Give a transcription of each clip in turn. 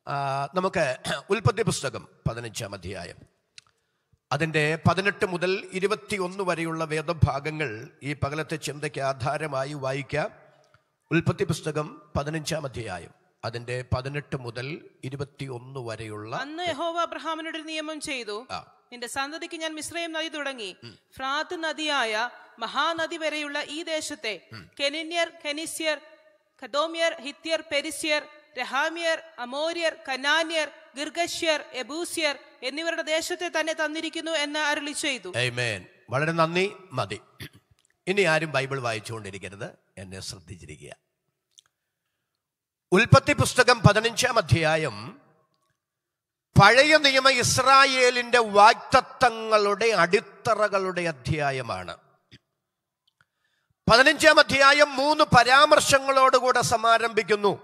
ആ, നമുക്ക് ഉൽപ്പത്തി പുസ്തകം പതിനഞ്ചാം അധ്യായം അതിൻ്റെ പതിനെട്ട് മുതൽ ഇരുപത്തിയൊന്ന് വരെയുള്ള വേദഭാഗങ്ങൾ ഈ പകലത്തെ ചിന്തയ്ക്ക് ആധാരമായി വായിക്കാം ഉൽപ്പത്തി പുസ്തകം പതിനഞ്ചാം അധ്യായം അതിൻ്റെ പതിനെട്ട് മുതൽ ഇരുപത്തിയൊന്ന് വരെയുള്ള അന്ന് യഹോവ അബ്രഹാമിനോട് ഒരു നിയമം ചെയ്തു ആ. നിന്റെ സന്തതിക്ക് ഞാൻ മിശ്രയും നദി തുടങ്ങി ഫ്രാത്ത് നദിയായ മഹാനദി വരെയുള്ള ഈ ദേശത്തെ കെനിന്യർ കെനിസ്യർ ഖദോമ്യർ ഹിത്യർ പെരിസ്യർ രഹാമ്യർ അമോര്യർ കനാന്യർ ഗിർഗശ്യർ എബൂസ്യർ എന്നിവരുടെ ദേശത്തെ തന്നെ തന്നിരിക്കുന്നു എന്ന് അരുളി ചെയ്തു Amen. വളരെ നന്ദി മതി ഇനി ആരും ബൈബിൾ വായിച്ചുകൊണ്ടിരിക്കരുത് എന്നെ ശ്രദ്ധിച്ചിരിക്കുക ഉൽപ്പത്തി പുസ്തകം പതിനഞ്ചാം അധ്യായം പഴയ നിയമ ഇസ്രായേലിന്റെ വാക്തത്വങ്ങളുടെ അടിത്തറകളുടെ അധ്യായമാണ് പതിനഞ്ചാം അധ്യായം മൂന്ന് പരാമർശങ്ങളോടുകൂടെ സമാരംഭിക്കുന്നു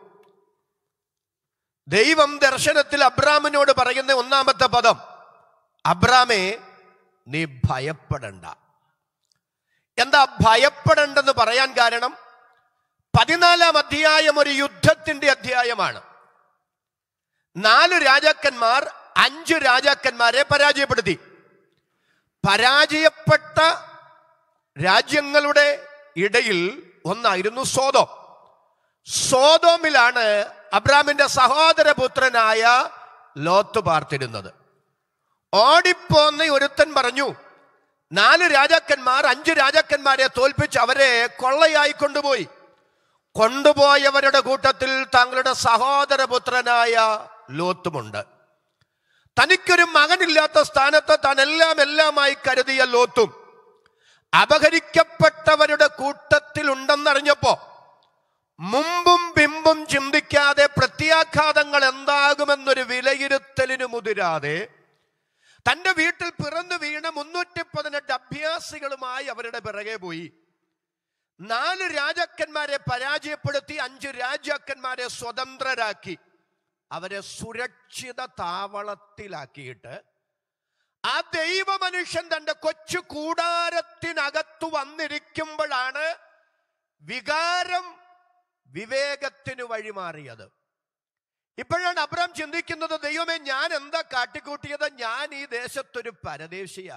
ദൈവം ദർശനത്തിൽ അബ്രാമിനോട് പറയുന്ന ഒന്നാമത്തെ പദം അബ്രാമേ നീ ഭയപ്പെടണ്ട എന്താ ഭയപ്പെടണ്ടെന്ന് പറയാൻ കാരണം പതിനാലാം അധ്യായം ഒരു യുദ്ധത്തിന്റെ അധ്യായമാണ് നാല് രാജാക്കന്മാർ അഞ്ച് രാജാക്കന്മാരെ പരാജയപ്പെടുത്തി പരാജയപ്പെട്ട രാജ്യങ്ങളുടെ ഇടയിൽ ഒന്നായിരുന്നു സോതോം സോതോമിലാണ് അബ്രാമിന്റെ സഹോദരപുത്രനായ ലോത്ത് പാർത്തിരുന്നത് ഓടിപ്പോന്ന ഒരുത്തൻ പറഞ്ഞു നാല് രാജാക്കന്മാർ അഞ്ച് രാജാക്കന്മാരെ തോൽപ്പിച്ച് അവരെ കൊള്ളയായി കൊണ്ടുപോയി കൊണ്ടുപോയവരുടെ കൂട്ടത്തിൽ തങ്ങളുടെ സഹോദരപുത്രനായ ലോത്തുമുണ്ട് തനിക്കൊരു മകനില്ലാത്ത സ്ഥാനത്ത് താൻ എല്ലാം എല്ലാമായി കരുതിയ ലോത്തും അപഹരിക്കപ്പെട്ടവരുടെ കൂട്ടത്തിൽ ഉണ്ടെന്നറിഞ്ഞപ്പോ മുമ്പും പിമ്പും ചിന്തിക്കാതെ പ്രത്യാഘാതങ്ങൾ എന്താകുമെന്നൊരു വിലയിരുത്തലിന് മുതിരാതെ തന്റെ വീട്ടിൽ പിറന്നു വീണ മുന്നൂറ്റി പതിനെട്ട് അഭ്യാസികളുമായി അവരുടെ പിറകെ പോയി നാല് രാജാക്കന്മാരെ പരാജയപ്പെടുത്തി അഞ്ച് രാജാക്കന്മാരെ സ്വതന്ത്രരാക്കി അവരെ സുരക്ഷിത താവളത്തിലാക്കിയിട്ട് ആ ദൈവമനുഷ്യൻ തന്റെ കൊച്ചു കൂടാരത്തിനകത്തു വന്നിരിക്കുമ്പോഴാണ് വികാരം വിവേകത്തിന് വഴിമാറിയത് ഇപ്പോഴാണ് അബ്രാം ചിന്തിക്കുന്നത് ദൈവമേ ഞാൻ എന്താ കാട്ടിക്കൂട്ടിയത് ഞാൻ ഈ ദേശത്തൊരു പരദേശിയ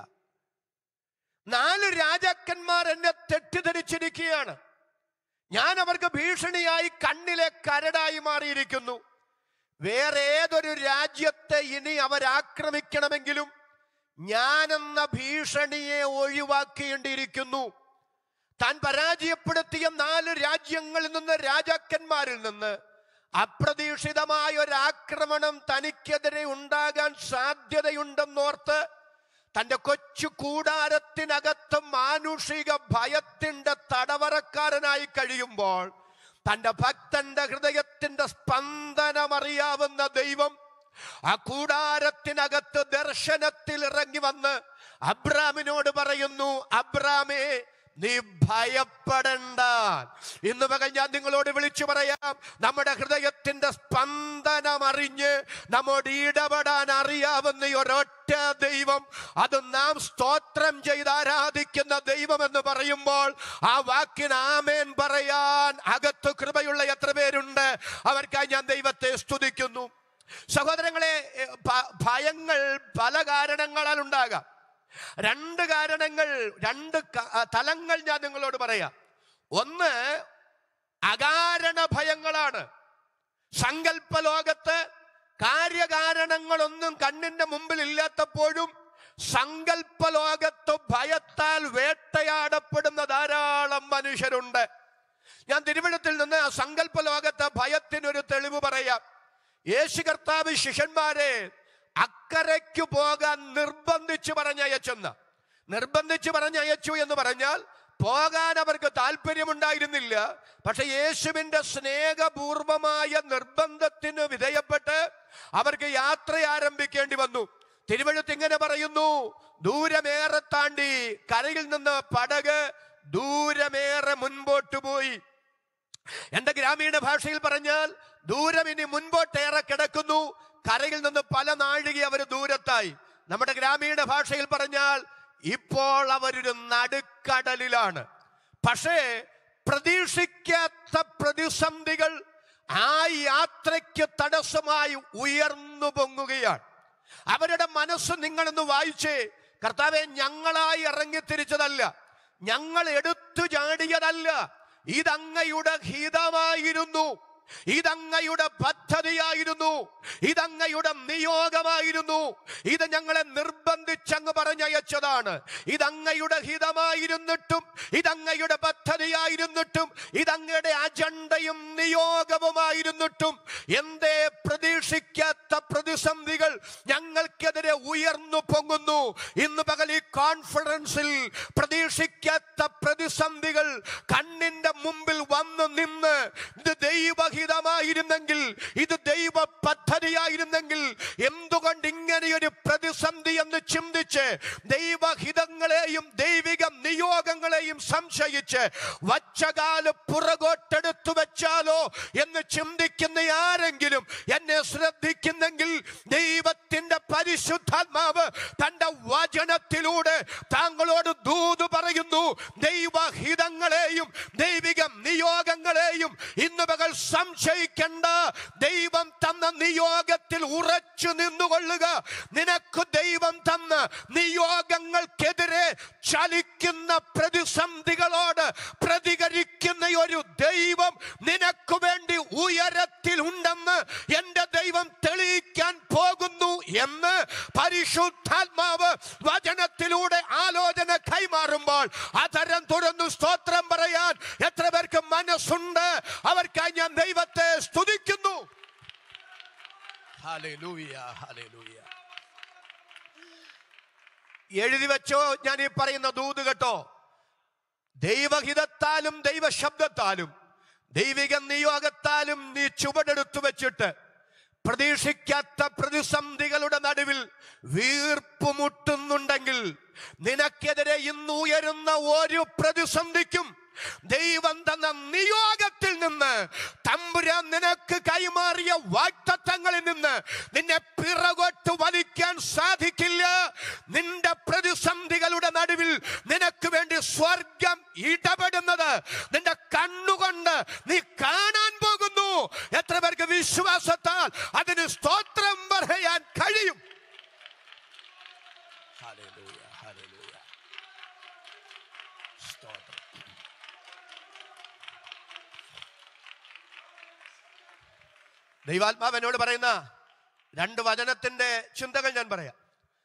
നാല് രാജാക്കന്മാർ എന്നെ തെറ്റിദ്ധരിച്ചിരിക്കുകയാണ് ഞാൻ അവർക്ക് ഭീഷണിയായി കണ്ണിലെ കരടായി മാറിയിരിക്കുന്നു വേറെ ഏതൊരു രാജ്യത്തെ ഇനി അവരാക്രമിക്കണമെങ്കിലും ഞാനെന്ന ഭീഷണിയെ ഒഴിവാക്കേണ്ടിയിരിക്കുന്നു താൻ പരാജയപ്പെടുത്തിയ നാല് രാജ്യങ്ങളിൽ നിന്ന് രാജാക്കന്മാരിൽ നിന്ന് അപ്രതീക്ഷിതമായ ഒരു ആക്രമണം തനിക്കെതിരെ ഉണ്ടാകാൻ സാധ്യതയുണ്ടെന്നോർത്ത് തന്റെ കൊച്ചു കൂടാരത്തിനകത്ത് മാനുഷിക ഭയത്തിന്റെ തടവറക്കാരനായി കഴിയുമ്പോൾ തന്റെ ഭക്തന്റെ ഹൃദയത്തിന്റെ സ്പന്ദനമറിയാവുന്ന ദൈവം ആ കൂടാരത്തിനകത്ത് ദർശനത്തിൽ ഇറങ്ങി വന്ന് അബ്രാമിനോട് പറയുന്നു അബ്രാമേ നീ ഭയപ്പെടണ്ട ഇന്ന് പകൽ ഞാൻ നിങ്ങളോട് വിളിച്ചു പറയാം നമ്മുടെ ഹൃദയത്തിന്റെ സ്പന്ദനം അറിഞ്ഞ് നമ്മോട് ഇടപെടാൻ അറിയാവുന്ന ഈ ഒരൊറ്റ ദൈവം അത് നാം സ്തോത്രം ചെയ്ത് ആരാധിക്കുന്ന ദൈവം എന്ന് പറയുമ്പോൾ ആ വാക്കിന് ആമേൻ പറയാൻ അകത്ത് കൃപയുള്ള എത്ര പേരുണ്ട് അവർക്കായി ഞാൻ ദൈവത്തെ സ്തുതിക്കുന്നു സഹോദരങ്ങളെ എ, ഭ- ഭയങ്ങൾ പല കാരണങ്ങളാൽ ഉണ്ടാകാം രണ്ട് കാരണങ്ങൾ രണ്ട് ക- ആ, തലങ്ങൾ ഞാൻ നിങ്ങളോട് പറയാം ഒന്ന് അകാരണ ഭയങ്ങളാണ് സങ്കല്പ ലോകത്ത് കാര്യകാരണങ്ങളൊന്നും കണ്ണിന്റെ മുമ്പിൽ ഇല്ലാത്തപ്പോഴും സങ്കല്പ ലോകത്ത് ഭയത്താൽ വേട്ടയാടപ്പെടുന്ന ധാരാളം മനുഷ്യരുണ്ട് ഞാൻ തിരുവനന്തപുരത്തിൽ നിന്ന് ആ സങ്കല്പ ലോകത്തെ ഭയത്തിനൊരു തെളിവ് പറയാം യേശു കർത്താവ് ശിഷ്യന്മാരെ അക്കരയ്ക്ക് പോകാൻ നിർബന്ധിച്ച് പറഞ്ഞയച്ചെന്ന് നിർബന്ധിച്ച് പറഞ്ഞയച്ചു എന്ന് പറഞ്ഞാൽ പോകാൻ അവർക്ക് താല്പര്യമുണ്ടായിരുന്നില്ല പക്ഷെ യേശുവിന്റെ സ്നേഹപൂർവമായ നിർബന്ധത്തിന് വിധേയപ്പെട്ട് അവർക്ക് യാത്ര ആരംഭിക്കേണ്ടി വന്നു തിരുവഴുത്ത് ഇങ്ങനെ പറയുന്നു ദൂരമേറെ താണ്ടി കരയിൽ നിന്ന് പടക് ദൂരമേറെ മുൻപോട്ട് പോയി എന്റെ ഗ്രാമീണ ഭാഷയിൽ പറഞ്ഞാൽ ദൂരം ഇനി മുൻപോട്ടേറെ കിടക്കുന്നു കരയിൽ നിന്ന് പല നാഴിക അവർ ദൂരത്തായി നമ്മുടെ ഗ്രാമീണ ഭാഷയിൽ പറഞ്ഞാൽ ഇപ്പോൾ അവരൊരു നടുക്കടലിലാണ് പക്ഷേ പ്രതീക്ഷിക്കാത്ത പ്രതിസന്ധികൾ ആ യാത്രയ്ക്ക് തടസ്സമായി ഉയർന്നു പൊങ്ങുകയാണ് അവരുടെ മനസ്സ് നിങ്ങളൊന്ന് വായിച്ചേ കർത്താവെ ഞങ്ങളായി ഇറങ്ങിത്തിരിച്ചതല്ല ഞങ്ങൾ എടുത്തു ചാടിയതല്ല ഇതങ്ങയുടെ ഹിതമായിരുന്നു ഇതങ്ങയുടെ പദ്ധതിയായിരുന്നു ഇതങ്ങയുടെ നിയോഗമായിരുന്നു ഇത് ഞങ്ങളെ നിർബന്ധിച്ചങ്ങ് പറഞ്ഞയച്ചതാണ് ഇതങ്ങയുടെ ഹിതമായിരുന്നിട്ടും ഇതങ്ങയുടെ പദ്ധതിയായിരുന്നിട്ടും ഇതങ്ങയുടെ അജണ്ടയും നിയോഗവുമായിരുന്നിട്ടും എന്തേ പ്രതീക്ഷിക്കാത്ത പ്രതിസന്ധികൾ ഞങ്ങൾക്കെതിരെ ഉയർന്നു പൊങ്ങുന്നു ഇന്ന് പകൽ ഈ കോൺഫറൻസിൽ പ്രതീക്ഷിക്കാത്ത പ്രതിസന്ധികൾ കണ്ണിന്റെ മുമ്പിൽ വന്നു നിന്ന് ഇത് ദൈവഹിതമായിരുന്നെങ്കിൽ ഇത് ദൈവ പദ്ധതിയായിരുന്നെങ്കിൽ എന്തുകൊണ്ട് ഇങ്ങനെയൊരു പ്രതിസന്ധി എന്ന് ചിന്തിച്ച് ദൈവഹിതങ്ങളെയും ദൈവിക നിയോഗങ്ങളെയും സംശയിച്ച് വച്ചകാല് പുറകോട്ടെടുത്തു വെച്ചാലോ എന്ന് ചിന്തിക്കുന്ന ആരെങ്കിലും എന്നെ ശ്രദ്ധിക്കുന്നെങ്കിൽ ദൈവത്തിന്റെ പരിശുദ്ധാത്മാവ് തന്റെ വചനത്തിലൂടെ താങ്കളോട് ദൂത് പറയുന്നു ദൈവഹിതങ്ങളെയും ദൈവിക നിയോഗങ്ങളെയും ഇന്ന് പകൽ സംശയിക്കേണ്ട ദൈവം തന്ന നിയോഗത്തിൽ ഉറച്ചു നിന്നുകൊള്ളുക നിനക്ക് ദൈവം തന്ന നിയോഗങ്ങൾക്കെതിരെ ചലിക്കുന്ന പ്രതിസന്ധികളോട് പ്രതികരിക്കുന്ന ഒരു ദൈവം നിനക്ക് വേണ്ടി ഉയരത്തിൽ ഉണ്ടെന്ന് എന്റെ ദൈവം തെളിയിക്കാൻ പോകുന്നു എന്ന് പരിശുദ്ധാത്മാവ് വചനത്തിലൂടെ ആലോചന കൈമാറുമ്പോൾ അതരം തുറന്നു സ്തോത്രം പറയാൻ എത്ര പേർക്ക് മനസ്സുണ്ട് അവർക്കായി ഞാൻ ദൈവത്തെ സ്തുതിക്കുന്നു ഹല്ലേലൂയ, ഹല്ലേലൂയ. എഴുതി വെച്ചോ ഞാൻ ഈ പറയുന്ന ദൂത് കേട്ടോ ദൈവഹിതത്താലും ദൈവശബ്ദത്താലും ദൈവിക നിയോഗത്താലും നീ ചുവടെടുത്തു വെച്ചിട്ട് പ്രതീക്ഷിക്കാത്ത പ്രതിസന്ധികളുടെ നടുവിൽ വീർപ്പുമുട്ടുന്നുണ്ടെങ്കിൽ നിനക്കെതിരെ ഇന്ന് ഉയരുന്ന ഒരു പ്രതിസന്ധിക്കും ദൈവം തന്ന നിയോഗത്തിൽ നിന്ന് തമ്പുരാൻ നിനക്ക് കൈമാറിയ വാക്തത്വങ്ങളിൽ നിന്ന് നിന്നെ പിറകോട്ട് വലിക്കാൻ സാധിക്കില്ല നിന്റെ പ്രതിസന്ധികളുടെ നടുവിൽ നിനക്ക് വേണ്ടി സ്വർഗം ഇടപെടുന്നത് നിന്റെ കണ്ണുകൊണ്ട് നീ കാണാൻ പോകുന്നു എത്ര പേർക്ക് വിശ്വാസത്താൽ അതിന് സ്തോത്രം പറയാൻ കഴിയും ഹല്ലേലൂയ, ഹല്ലേലൂയ. സ്തോത്രം ദൈവാത്മാവ് എന്നോട് പറയുന്ന രണ്ട് വചനത്തിന്റെ ചിന്തകൾ ഞാൻ പറയാം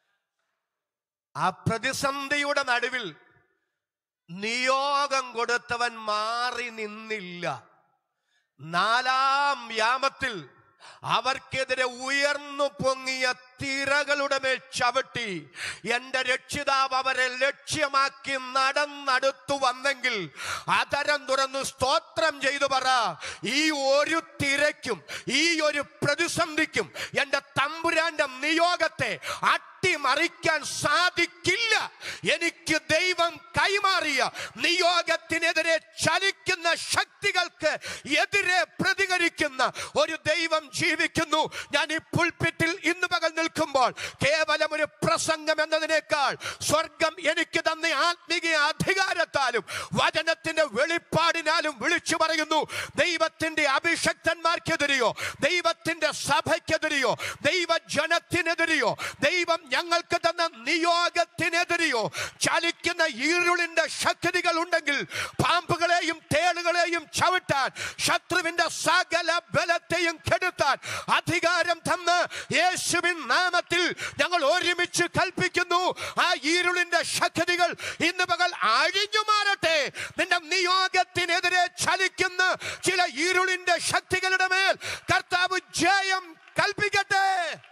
ആ പ്രതിസന്ധിയുടെ നടുവിൽ നിയോഗം കൊടുത്തവൻ മാറി നിന്നില്ല നാലാം യാമത്തിൽ അവർക്കെതിരെ ഉയർന്നു പൊങ്ങിയ തിരകളുടെ മേൽ ചവിട്ടി എന്റെ രക്ഷിതാവ് അവരെ ലക്ഷ്യമാക്കി നടന്നടുത്തു വന്നെങ്കിൽ അതരം തുറന്നു സ്തോത്രം ചെയ്തു പറ ഈ ഒരു തിരയ്ക്കും ഈ ഒരു പ്രതിസന്ധിക്കും എന്റെ തമ്പുരാന്റെ നിയോഗത്തെ അട്ടിമറിക്കാൻ സാധിക്കില്ല എനിക്ക് ദൈവം കൈമാറിയ നിയോഗത്തിനെതിരെ ചലിക്കുന്ന ശക്തികൾക്ക് എതിരെ പ്രതികരിക്കുന്ന ഒരു ദൈവം ജീവിക്കുന്നു ഞാൻ ഈ പുൽപ്പിറ്റിൽ ഇന്ന് പകൽ നിൽക്കുമ്പോൾ കേവലം ഒരു പ്രസംഗം എന്നതിനേക്കാൾ സ്വർഗം എനിക്ക് തന്ന ആത്മീയ അധികാരത്താലും വചനത്തിന്റെ വെളിപ്പാടിനാലും വിളിച്ചു പറയുന്നു ദൈവത്തിന്റെ അഭിഷക്തന്മാർക്കെതിരെയോ ദൈവത്തിന്റെ സഭയ്ക്കെതിരെയോ ദൈവജനത്തിനെതിരെയോ ദൈവം ഞങ്ങൾക്ക് തന്ന നിയോഗത്തിനെതിരെയോ ചലിക്കുന്ന ഈരുളിന്റെ ശക്തികൾ ഉണ്ടെങ്കിൽ പാമ്പുകളെയും തേളുകളെയും ചവിട്ടാൻ ശത്രുവിന്റെ സകല ബലത്തെയും കെടുത്താൻ അധികാരം തന്ന് യേശുവിൻ നാമത്തിൽ ഞങ്ങൾ ഒരുമിച്ച് കൽപ്പിക്കുന്നു ആ ഈരുളിന്റെ ശക്തികൾ ഇന്ന് പകൽ അഴിഞ്ഞു മാറട്ടെ നിന്റെ നിയോഗത്തിനെതിരെ ചലിക്കുന്ന ചില ഈരുളിന്റെ ശക്തികളുടെ മേൽ കർത്താവ് ജയം കൽപ്പിക്കട്ടെ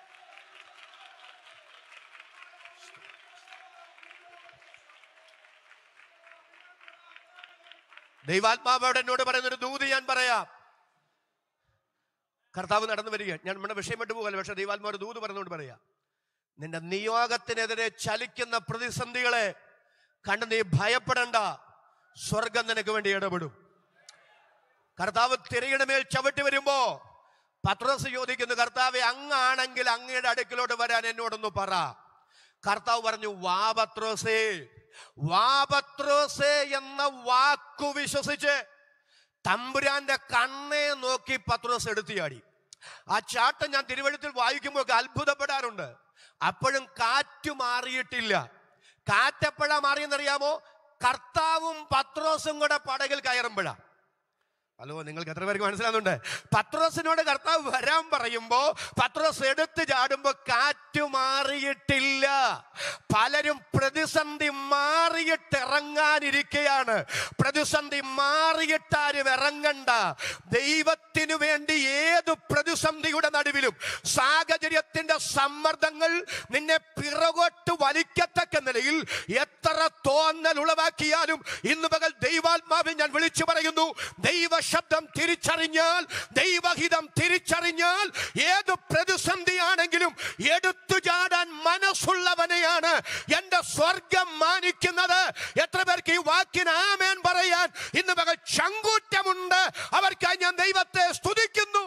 ദൈവാത്മാവോട് എന്നോട് പറയുന്നൊരു ദൂത് ഞാൻ പറയാം കർത്താവ് നടന്നു വരിക ഞാൻ നമ്മുടെ വിഷയം വിട്ടു പോകല്ല പക്ഷെ ദൈവാത്മാവ് ദൂത് പറഞ്ഞുകൊണ്ട് പറയാം നിന്റെ നിയോഗത്തിനെതിരെ ചലിക്കുന്ന പ്രതിസന്ധികളെ കണ്ട് നീ ഭയപ്പെടണ്ട സ്വർഗം നിനക്ക് വേണ്ടി ഇടപെടും കർത്താവ് തിരയുടെ മേൽ ചവിട്ടി വരുമ്പോ പത്രോസ് ചോദിക്കുന്നു കർത്താവെ അങ്ങാണെങ്കിൽ അങ്ങയുടെ അടുക്കിലോട്ട് വരാൻ എന്നോടൊന്ന് പറ കർത്താവ് പറഞ്ഞു വാ പത്രോസേ വാ പത്രോസേ എന്ന വാക്കു വിശ്വസിച്ച് തമ്പുരാന്റെ കണ്ണെ നോക്കി പത്രോസ് എടുത്തിയാടി ആ ചാട്ടം ഞാൻ തിരുവഴുത്തിൽ വായിക്കുമ്പോൾ ഒക്കെ അത്ഭുതപ്പെടാറുണ്ട് അപ്പോഴും കാറ്റ് മാറിയിട്ടില്ല കാറ്റെപ്പോഴാ മാറിയെന്നറിയാമോ കർത്താവും പത്രോസും കൂടെ പടകിൽ കയറുമ്പോഴാ ഹലോ നിങ്ങൾക്ക് എത്ര പേർക്ക് മനസ്സിലാകുന്നുണ്ട് പത്രോസിനോട് കർത്താവ് വരാൻ പറയുമ്പോ പത്രോസ് എടുത്തു ചാടുമ്പോ കാറ്റ് മാറിയിട്ടില്ല പലരും പ്രതിസന്ധി മാറിയിട്ടിറങ്ങാനിരിക്കുകയാണ് പ്രതിസന്ധി മാറിയിട്ടാരും ഇറങ്ങണ്ട ദൈവത്തിനു വേണ്ടി ഏത് പ്രതിസന്ധിയുടെ നടുവിലും സാഹചര്യത്തിന്റെ സമ്മർദ്ദങ്ങൾ നിന്നെ പിറകോട്ട് വലിക്കത്തക്ക നിലയിൽ എത്ര തോന്നൽ ഉളവാക്കിയാലും ഇന്ന് പകൽ ദൈവാത്മാവിൽ ഞാൻ വിളിച്ചു പറയുന്നു ദൈവ ശബ്ദം തിരിച്ചറിഞ്ഞാൽ ദൈവഹിതം തിരിച്ചറിഞ്ഞാൽ ഏത് പ്രതിസന്ധിയാണെങ്കിലും എടുത്തു ചാടാൻ മനസ്സുള്ളവനെയാണ് എന്റെ സ്വർഗം മാനിക്കുന്നത് എത്ര പേർക്ക് ഈ വാക്കിന് ആമേൻ പറയാൻ ഇന്ന് പകൽ ചങ്കൂറ്റമുണ്ട് അവർക്കായി ഞാൻ ദൈവത്തെ സ്തുതിക്കുന്നു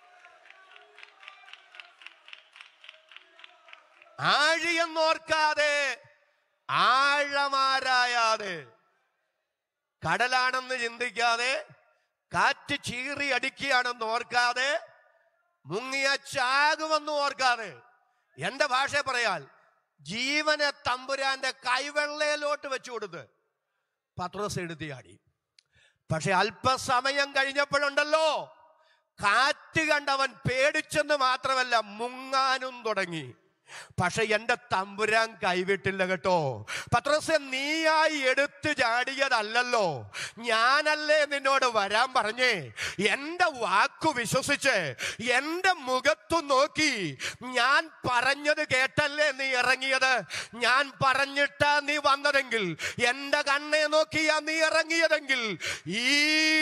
ആഴിയെന്നോർക്കാതെ ആഴമാരായാതെ കടലാണെന്ന് ചിന്തിക്കാതെ കാറ്റ് ചീറി അടിക്കുകയാണെന്ന് ഓർക്കാതെ മുങ്ങിയ ചാകുമെന്ന് ഓർക്കാതെ എന്റെ ഭാഷ പറയാൽ ജീവനെ തമ്പുരാന്റെ കൈവെള്ളയിലോട്ട് വെച്ചു കൊടുത്ത് പത്രോസ് എഴുതിയാടി പക്ഷെ അല്പസമയം കഴിഞ്ഞപ്പോഴുണ്ടല്ലോ കാറ്റ് കണ്ടവൻ പേടിച്ചെന്ന് മാത്രമല്ല മുങ്ങാനും തുടങ്ങി പക്ഷെ എന്റെ തമ്പുരാൻ കൈവിട്ടില്ല കേട്ടോ പത്രോസെ നീയായി എടുത്തു ചാടിയതല്ലല്ലോ ഞാനല്ലേ നിന്നോട് വരാൻ പറഞ്ഞേ എന്റെ വാക്കു വിശ്വസിച്ച് എന്റെ മുഖത്തു നോക്കി ഞാൻ പറഞ്ഞത് കേട്ടല്ലേ നീ ഇറങ്ങിയത് ഞാൻ പറഞ്ഞിട്ടാ നീ വന്നതെങ്കിൽ എന്റെ കണ്ണെ നോക്കിയാ നീ ഇറങ്ങിയതെങ്കിൽ ഈ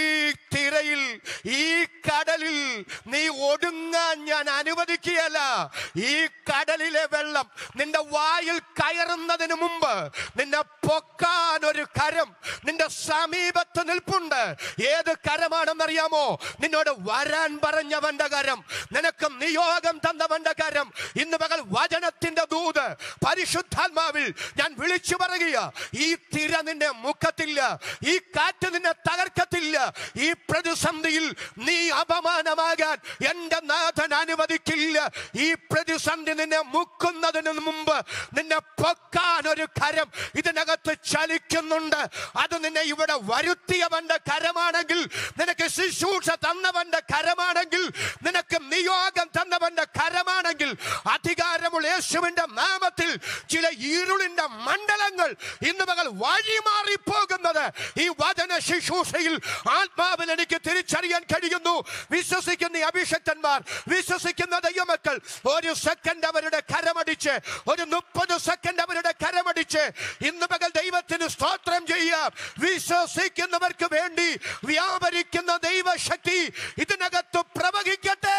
തിരയിൽ ഈ കടലിൽ നീ ഒടുങ്ങാൻ ഞാൻ അനുവദിക്കുകയല്ല ഈ കടലിലെ വെള്ളം നിന്റെ വായിൽ കയറുന്നതിന് മുമ്പ് നിന്നെ പൊക്കാൻ ഒരു കരം നിന്റെ സമീപത്ത് നിൽപ്പുണ്ട് ഏത് കരമാണെന്നറിയാമോ നിന്നോട് വരാൻ പറഞ്ഞവന്റെ കരം നിനക്ക് നിയോഗം തന്നവന്റെ കരം ഇന്ന് പകൽ വചനത്തിന്റെ ദൂത് പരിശുദ്ധാത്മാവിൽ ഞാൻ വിളിച്ചു പറയുക ഈ തിര നിന്നെ മുക്കത്തില്ല ഈ കാറ്റ് നിന്നെ തകർക്കത്തില്ല ഈ പ്രതിസന്ധിയിൽ നീ അപമാനമാകാൻ എന്റെ നാഥൻ അനുവദിക്കില്ല ഈ പ്രതിസന്ധി നിന്നെ മുക്കുന്നതിന് മുമ്പ് നിന്നെ പൊക്കാൻ ഒരു കരം ഇതിനകത്ത് ചലിക്കുന്നുണ്ട് അത് നിന്നെ ഇവിടെ വരുത്തിയവന്റെ കരമാണെങ്കിൽ നിനക്ക് ശുശ്രൂഷ തന്നവന്റെ കരമാണെങ്കിൽ നിനക്ക് നിയോഗം തന്നവന്റെ കരമാണെങ്കിൽ അധികാരമുള്ള യേശുവിന്റെ നാമത്തിൽ ചില ഇരുളിന്റെ മണ്ഡലങ്ങൾ ഇന്ന് മകൾ വഴിമാറി പോകുന്നത് ഈ വചന ശുശ്രൂഷയിൽ ആത്മാവിൽ എനിക്ക് തിരിച്ചറിയാൻ കഴിയുന്നു വിശ്വസിക്കുന്ന ഈ അഭിഷക്തന്മാർ വിശ്വസിക്കുന്ന ദൈവമക്കൾ ഒരു സെക്കൻഡ് അവരുടെ കരമടിച്ച് ഒരു മുപ്പത് സെക്കൻഡ് അവരുടെ കരമടിച്ച് ഇന്ന് പകൽ ദൈവത്തിന് സ്തോത്രം ചെയ്യാം വിശ്വസിക്കുന്നവർക്ക് വേണ്ടി വ്യാപരിക്കുന്ന ദൈവശക്തി ഇതിനകത്ത് പ്രവഹിക്കട്ടെ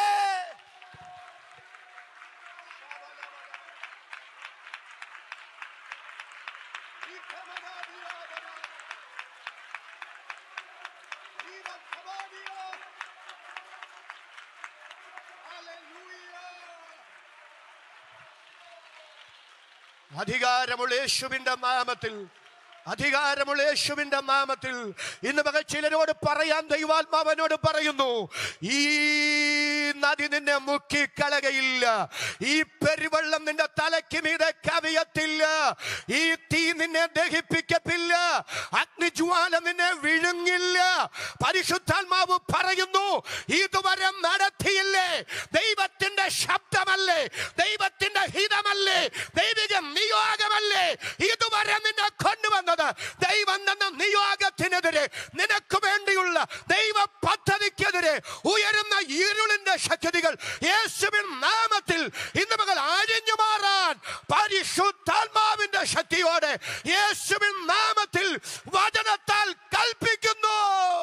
അധികാരമുള്ള യേശുവിന്റെ നാമത്തിൽ അധികാരമുള്ള യേശുവിന്റെ നാമത്തിൽ ഇന്ന് പകൽ ചിലരോട് പറയാൻ ദൈവാത്മാവനോട് പറയുന്നു ഈ നദി നിന്നെ മുക്കിക്കളകയില്ല ഈ പെരുവെള്ളം നിന്റെ തലയ്ക്ക് മീതെ കവിയത്തില്ല ഈ തീ നിന്നെ ദഹിപ്പിക്കത്തില്ല അഗ്നിജ്വാല നിന്നെ വിഴുങ്ങില്ല പരിശുദ്ധാത്മാവ് പറയുന്നു ഇതുവരെ നടത്തിയില്ലേ ദൈവത്തിന്റെ ശബ്ദമല്ലേ ദൈവത്തിന്റെ ഹിതമല്ലേ ദൈവിക നിയോഗമല്ലേ ഇതുവരെ നിന്നെ കൊണ്ടുവന്നത് ദൈവം തന്ന നിയോഗത്തിനെതിരെ നിനക്ക് വേണ്ടിയുള്ള ദൈവ പദ്ധതിക്കെതിരെ ഉയരുന്ന ഇരുളിന്റെ ശക്തികൾ യേശുവിൻ നാമത്തിൽ ഇന്ന് മകൾ അഴിഞ്ഞു മാറാൻ പരിശുദ്ധാത്മാവിന്റെ ശക്തിയോടെ യേശുവിൻ നാമത്തിൽ വചനത്താൽ കൽപ്പിക്കുന്നു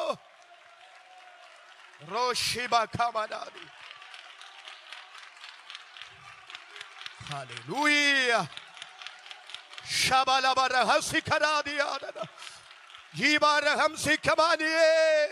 റോഷിബ ഖമനാദി. ഹല്ലേലൂയ. ശബലബരഹസിഖരാദിയാദന. ജീവാരഹംസിഖമാനിയേ.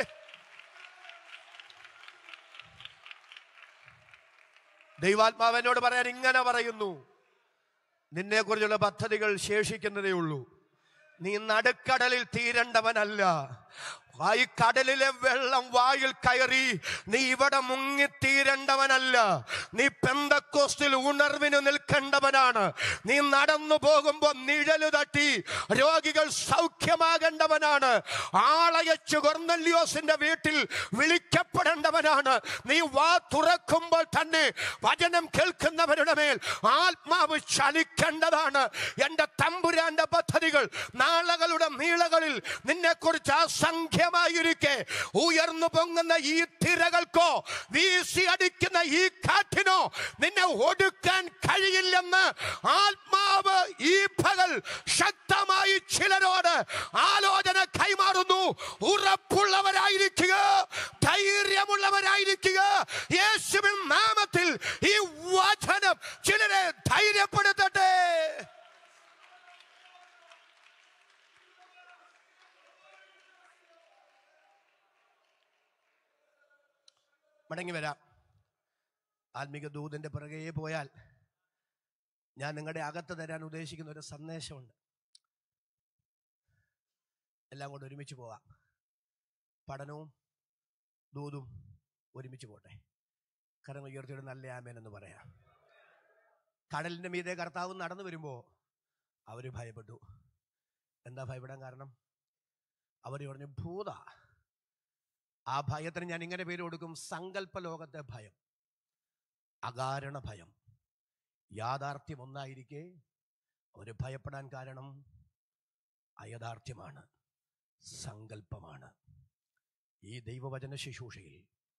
ദൈവാത്മാവനോട് പറയാൻ ഇങ്ങനെ പറയുന്നു നിന്നെ കുറിച്ചുള്ള പദ്ധതികൾ ശേഷിക്കുന്നതേ ഉള്ളൂ നീ നടുക്കടലിൽ തീരേണ്ടവനല്ല ആ ഈ കടലിലെ വെള്ളം വായിൽ കയറി നീ ഇവിടെ മുങ്ങിത്തീരേണ്ടവനല്ല നീ പെന്തക്കോസ്റ്റിൽ ഉണർവിന് നിൽക്കേണ്ടവനാണ് നീ നടന്നു പോകുമ്പോ നിഴല് തട്ടി രോഗികൾ സൗഖ്യമാകേണ്ടവനാണ് ആളയച്ചു കൊർന്നല്യോസിന്റെ വീട്ടിൽ വിളിക്കപ്പെടേണ്ടവനാണ് നീ വാ തുറക്കുമ്പോൾ തന്നെ വചനം കേൾക്കുന്നവരുടെ മേൽ ആത്മാവ് ചലിക്കേണ്ടതാണ് എന്റെ തമ്പുരാന്റെ പദ്ധതികൾ നാളകളുടെ നീളകളിൽ നിന്നെ കുറിച്ച് അസംഖ്യമായിരിക്കെ ഉയർന്നു പൊങ്ങുന്ന ഈ തിരകൾക്കോ വീശി അടിക്കുന്ന ഈ കാറ്റിനോ നിന്നെ ഒടുക്കാൻ കഴിയില്ലെന്ന് ആത്മാവ് ഈ പകൽ ശക്തമായി ചിലരോട് ആലോചന കൈമാറുന്നു ഉറപ്പുള്ളവരായിരിക്കുക ധൈര്യമുള്ളവരായിരിക്കുക യേശുവിൻ നാമത്തിൽ ഈ വചനം ചിലരെ ധൈര്യപ്പെടുത്തട്ടെ മടങ്ങി വരാം ആത്മിക ദൂതന്റെ പിറകെ പോയാൽ ഞാൻ നിങ്ങളുടെ അകത്ത് തരാൻ ഉദ്ദേശിക്കുന്ന ഒരു സന്ദേശമുണ്ട് എല്ലാം കൂടെ ഒരുമിച്ച് പോവാം പഠനവും ദൂതും ഒരുമിച്ച് പോട്ടെ കരങ്ങൾ ഉയർത്തിയുടെ നല്ല ആമേൻ എന്ന് പറയാം കടലിന്റെ മീതെ കർത്താവ് നടന്നു വരുമ്പോ അവര് ഭയപ്പെട്ടു എന്താ ഭയപ്പെടാൻ കാരണം അവർ പറഞ്ഞു ഭൂത ആ ഭയത്തിന് ഞാൻ ഇങ്ങനെ പേര് കൊടുക്കും സങ്കല്പ ലോകത്തെ ഭയം അകാരണ ഭയം യാഥാർത്ഥ്യം ഒന്നായിരിക്കെ അവര് ഭയപ്പെടാൻ കാരണം അയഥാർത്ഥ്യമാണ് സങ്കല്പമാണ് ഈ ദൈവവചന ശുശ്രൂഷയിൽ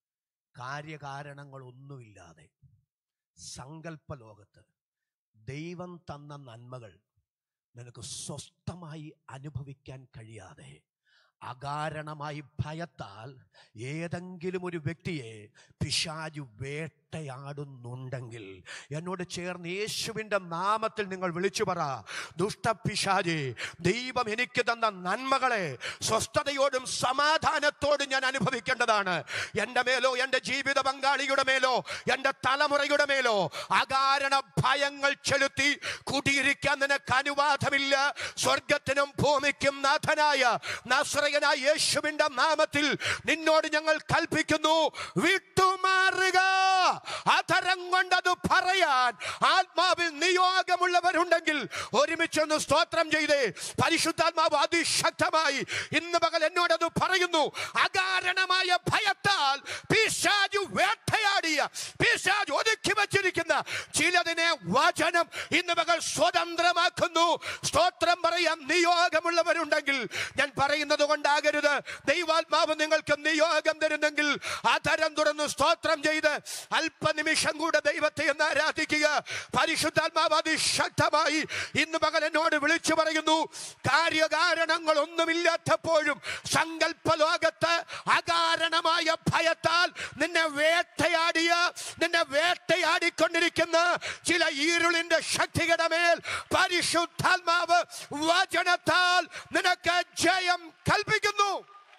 കാര്യകാരണങ്ങളൊന്നുമില്ലാതെ സങ്കല്പ ലോകത്ത് ദൈവം തന്ന നന്മകൾ നിനക്ക് സ്വസ്ഥമായി അനുഭവിക്കാൻ കഴിയാതെ അകാരണമായി ഭയത്താൽ ഏതെങ്കിലും ഒരു വ്യക്തിയെ പിശാജു വേട്ടയാടുന്നുണ്ടെങ്കിൽ എന്നോട് ചേർന്ന് യേശുവിൻ്റെ നാമത്തിൽ നിങ്ങൾ വിളിച്ചു പറ ദുഷ്ടപിശാജെ ദൈവം എനിക്ക് തന്ന നന്മകളെ സ്വസ്ഥതയോടും സമാധാനത്തോടും ഞാൻ അനുഭവിക്കേണ്ടതാണ് എൻ്റെ മേലോ എൻ്റെ ജീവിത പങ്കാളിയുടെ മേലോ എൻ്റെ തലമുറയുടെ മേലോ അകാരണ ഭയങ്ങൾ ചെലുത്തി കുടിയിരിക്കാൻ നിനക്ക് അനുവാദമില്ല സ്വർഗത്തിനും ഭൂമിക്കും നാഥനായ നസ്രയനായ യേശുവിന്റെ നാമത്തിൽ നിന്നോട് ഞങ്ങൾ കൽപ്പിക്കുന്നു വിട്ടുമാറുക അധരം കൊണ്ടത് പറയാൻ ആത്മാവിൽ നിയോഗമുള്ളവരുണ്ടെങ്കിൽ ഒരുമിച്ചൊന്ന് സ്തോത്രം ചെയ്തേ പരിശുദ്ധാത്മാവ് അതിശക്തമായി ഇന്ന് പകൽ എന്നോടത് പറയുന്നു അകാരണമായ ഭയത്താൽ പിശാജു വേട്ടയാടിയ പിശാജ് ഒതുക്കി വച്ചിരിക്കുന്ന ചിലതിനെ വചനം ഇന്ന് പകൽ സ്വതന്ത്രമാക്കുന്നു സ്തോത്രം പറയാൻ നിയോഗമുള്ളവരുണ്ടെങ്കിൽ ഞാൻ പറയുന്നത് കൊണ്ടാകരുത് ദൈവാത്മാവ് നിങ്ങൾക്ക് നിയോഗം തരുന്നെങ്കിൽ ആധാരം തുറന്ന് സ്തോത്രം ചെയ്ത് അല്പനിമിഷം കൂടെ ദൈവത്തെ എന്ന് ആരാധിക്കുക പരിശുദ്ധാത്മാവ് അതിശക്തമായി ഇന്ന് പകൽ എന്നോട് വിളിച്ചു പറയുന്നു കാര്യകാരണങ്ങൾ ഒന്നുമില്ലാത്തപ്പോഴും സങ്കല്പ ലോകത്ത് അകാരണമായ ഭയത്താൽ നിന്നെ വേട്ടയാടിയ നിന്നെ വേട്ടയാടിക്കൊണ്ടിരിക്കുന്ന ചില ഈരുളിന്റെ ശക്തിയുടെ മേൽ പരിശുദ്ധാത്മാവ് വചനത്താൽ നിനക്ക് ജയം കൽപ്പിക്കുന്നു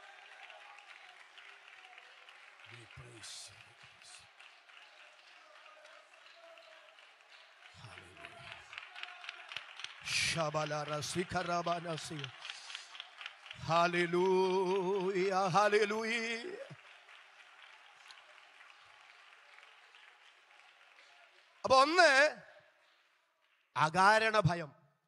Hallelujah, hallelujah. അപ്പൊ ഒന്ന് അകാരണ ഭയം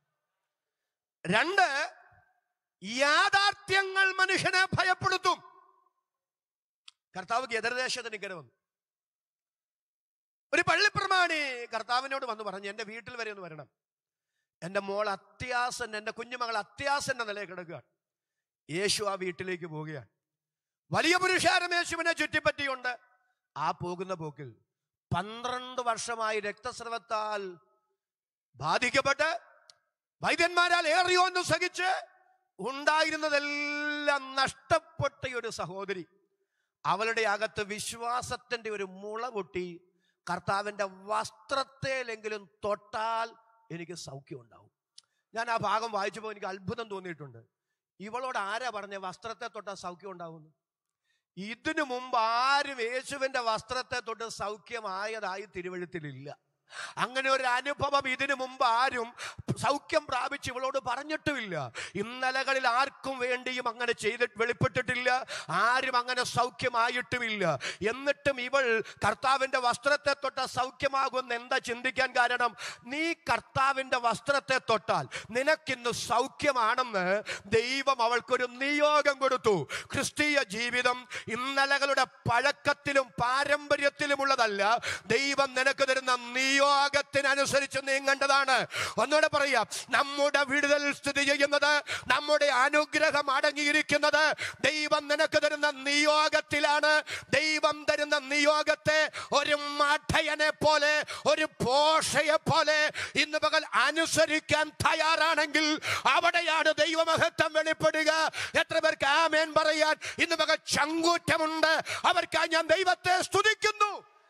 രണ്ട് യാഥാർത്ഥ്യങ്ങൾ മനുഷ്യനെ ഭയപ്പെടുത്തും കർത്താവ് എതിർദേശത്തിന് ഇങ്ങനെ വന്നു ഒരു പള്ളിപ്രമാണി കർത്താവിനോട് വന്ന് പറഞ്ഞു എന്റെ വീട്ടിൽ വരെ ഒന്ന് വരണം എന്റെ മോൾ അത്യാസൻ എന്റെ കുഞ്ഞുമകൾ അത്യാസന്റെ നിലയിൽ കിടക്കുകയാണ് യേശു ആ വീട്ടിലേക്ക് പോവുകയാണ് വലിയ പുരുഷാരം യേശുവിനെ ചുറ്റിപ്പറ്റിയുണ്ട് ആ പോകുന്ന പോക്കിൽ പന്ത്രണ്ട് വർഷമായി രക്തസ്രവത്താൽ ബാധിക്കപ്പെട്ട് വൈദ്യന്മാരാൽ ഏറിയോന്ന് സഹിച്ച് ഉണ്ടായിരുന്നതെല്ലാം നഷ്ടപ്പെട്ട ഒരു സഹോദരി അവളുടെ അകത്ത് വിശ്വാസത്തിന്റെ ഒരു മുള പൊട്ടി കർത്താവിന്റെ വസ്ത്രത്തേലെങ്കിലും തൊട്ടാൽ എനിക്ക് സൗഖ്യം ഉണ്ടാവും ഞാൻ ആ ഭാഗം വായിച്ചപ്പോൾ എനിക്ക് അത്ഭുതം തോന്നിയിട്ടുണ്ട് ഇവളോട് ആരാ പറഞ്ഞ വസ്ത്രത്തെ തൊട്ടാൽ സൗഖ്യം ഉണ്ടാവുന്നു ഇതിനു മുമ്പ് ആരും യേശുവിന്റെ വസ്ത്രത്തെ തൊട്ട് സൗഖ്യമായതായി തിരുവഴുത്തിലില്ല അങ്ങനെ ഒരു അനുഭവം ഇതിനു മുമ്പ് ആരും സൗഖ്യം പ്രാപിച്ച് ഇവളോട് പറഞ്ഞിട്ടുമില്ല ഇന്നലകളിൽ ആർക്കും വേണ്ടിയും അങ്ങനെ ചെയ്ത് വെളിപ്പെട്ടിട്ടില്ല ആരും അങ്ങനെ സൗഖ്യമായിട്ടുമില്ല എന്നിട്ടും ഇവൾ കർത്താവിന്റെ വസ്ത്രത്തെ തൊട്ട സൗഖ്യമാകുമെന്ന് എന്താ ചിന്തിക്കാൻ കാരണം നീ കർത്താവിന്റെ വസ്ത്രത്തെ തൊട്ടാൽ നിനക്കിന്ന് സൗഖ്യമാണെന്ന് ദൈവം അവൾക്കൊരു നിയോഗം കൊടുത്തു ക്രിസ്തീയ ജീവിതം ഇന്നലകളുടെ പഴക്കത്തിലും പാരമ്പര്യത്തിലുമുള്ളതല്ല ദൈവം നിനക്ക് തരുന്ന നിയോഗത്തിനനുസരിച്ച് നീങ്ങേണ്ടതാണ് ഒന്നുകൂടെ പറയാം നമ്മുടെ വിടുതൽ സ്ഥിതി ചെയ്യുന്നത് നമ്മുടെ അനുഗ്രഹം അടങ്ങിയിരിക്കുന്നത് ദൈവം നിനക്ക് തരുന്ന നിയോഗത്തിലാണ് ദൈവം തരുന്ന നിയോഗത്തെ ഒരു മഠയനെ പോലെ ഒരു പോഷയെ പോലെ ഇന്ന് പകൽ അനുസരിക്കാൻ തയ്യാറാണെങ്കിൽ അവിടെയാണ് ദൈവമഹത്വം വെളിപ്പെടുക എത്ര പേർക്ക് ആമേൻ പറയാൻ ഇന്ന് പകൽ ചങ്കൂറ്റമുണ്ട് അവർക്കായി ഞാൻ ദൈവത്തെ സ്തുതിക്കുന്നു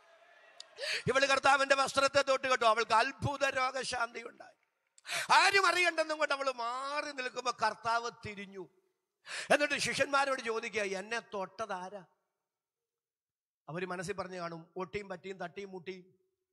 ഇവള് കർത്താവിന്റെ വസ്ത്രത്തെ തൊട്ട് കേട്ടോ അവൾക്ക് അത്ഭുത രോഗശാന്തി ഉണ്ടായി ആരും അറിയണ്ടെന്നും കൊണ്ട് അവൾ മാറി നിൽക്കുമ്പോ കർത്താവ് തിരിഞ്ഞു എന്നിട്ട് ശിഷ്യന്മാരോട് ചോദിക്കുക എന്നെ തൊട്ടതാരാ അവര് മനസ്സിൽ പറഞ്ഞു കാണും ഒട്ടിയും പറ്റിയും തട്ടിയും മുട്ടിയും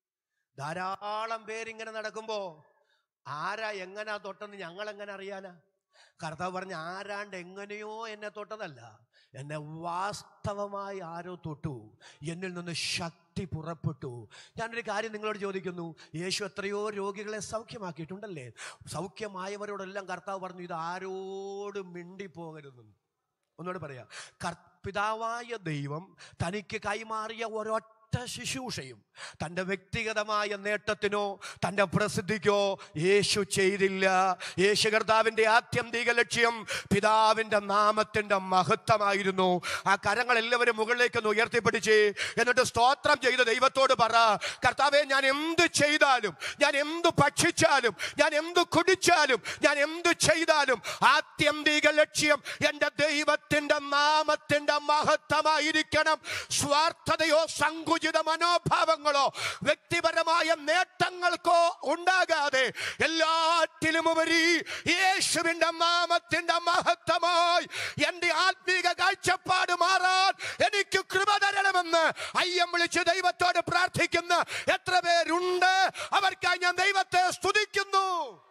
ധാരാളം പേരിങ്ങനെ നടക്കുമ്പോ ആരാ എങ്ങനാ തൊട്ടെന്ന് ഞങ്ങൾ എങ്ങനെ അറിയാനാ കർത്താവ് പറഞ്ഞ ആരാണ്ട് എങ്ങനെയോ എന്നെ തൊട്ടതല്ല എന്നെ വാസ്തവമായി ആരോ തൊട്ടു എന്നിൽ നിന്ന് ശക്തി പുറപ്പെട്ടു ഞാനൊരു കാര്യം നിങ്ങളോട് ചോദിക്കുന്നു യേശു എത്രയോ രോഗികളെ സൗഖ്യമാക്കിയിട്ടുണ്ടല്ലേ സൗഖ്യമായവരോടെല്ലാം കർത്താവ് പറഞ്ഞു ഇത് ആരോടും മിണ്ടിപ്പോകരുതെന്ന് ഒന്നുകൂടെ പറയാം കർ പിതാവായ ദൈവം തനിക്ക് കൈമാറിയ ഒരൊറ്റ ശുശ്രൂഷയും തൻ്റെ വ്യക്തിഗതമായ നേട്ടത്തിനോ തൻ്റെ പ്രസിദ്ധിക്കോ യേശു ചെയ്തില്ല യേശു കർത്താവിൻ്റെ ആത്യന്തിക ലക്ഷ്യം പിതാവിൻ്റെ നാമത്തിൻ്റെ മഹത്വമായിരുന്നു ആ കരങ്ങൾ എല്ലാവരും മുകളിലേക്ക് ഒന്ന് ഉയർത്തിപ്പിടിച്ച് എന്നിട്ട് സ്തോത്രം ചെയ്ത് ദൈവത്തോട് പറ കർത്താവെ ഞാൻ എന്ത് ചെയ്താലും ഞാൻ എന്ത് ഭക്ഷിച്ചാലും ഞാൻ എന്ത് കുടിച്ചാലും ഞാൻ എന്ത് ചെയ്താലും ആത്യന്തിക ലക്ഷ്യം എൻ്റെ ദൈവത്തിൻ്റെ നാമത്തിൻ്റെ മഹത്വമായിരിക്കണം സ്വാർത്ഥതയോ സങ്കുചിത മനോഭാവങ്ങളോ വ്യക്തിപരമായ നേട്ടങ്ങൾക്കോ ഉണ്ടാകാതെ എല്ലാറ്റിലുമുപരി യേശുവിൻ്റെ നാമത്തിൻ്റെ മഹത്വമായി എൻ്റെ ആത്മീക കാഴ്ചപ്പാട് മാറാൻ എനിക്ക് കൃപ തരണമെന്ന് അയ്യം വിളിച്ച് ദൈവത്തോട് പ്രാർത്ഥിക്കുന്ന എത്ര പേരുണ്ട് അവർക്കായി ഞാൻ ദൈവത്തെ സ്തുതിക്കുന്നു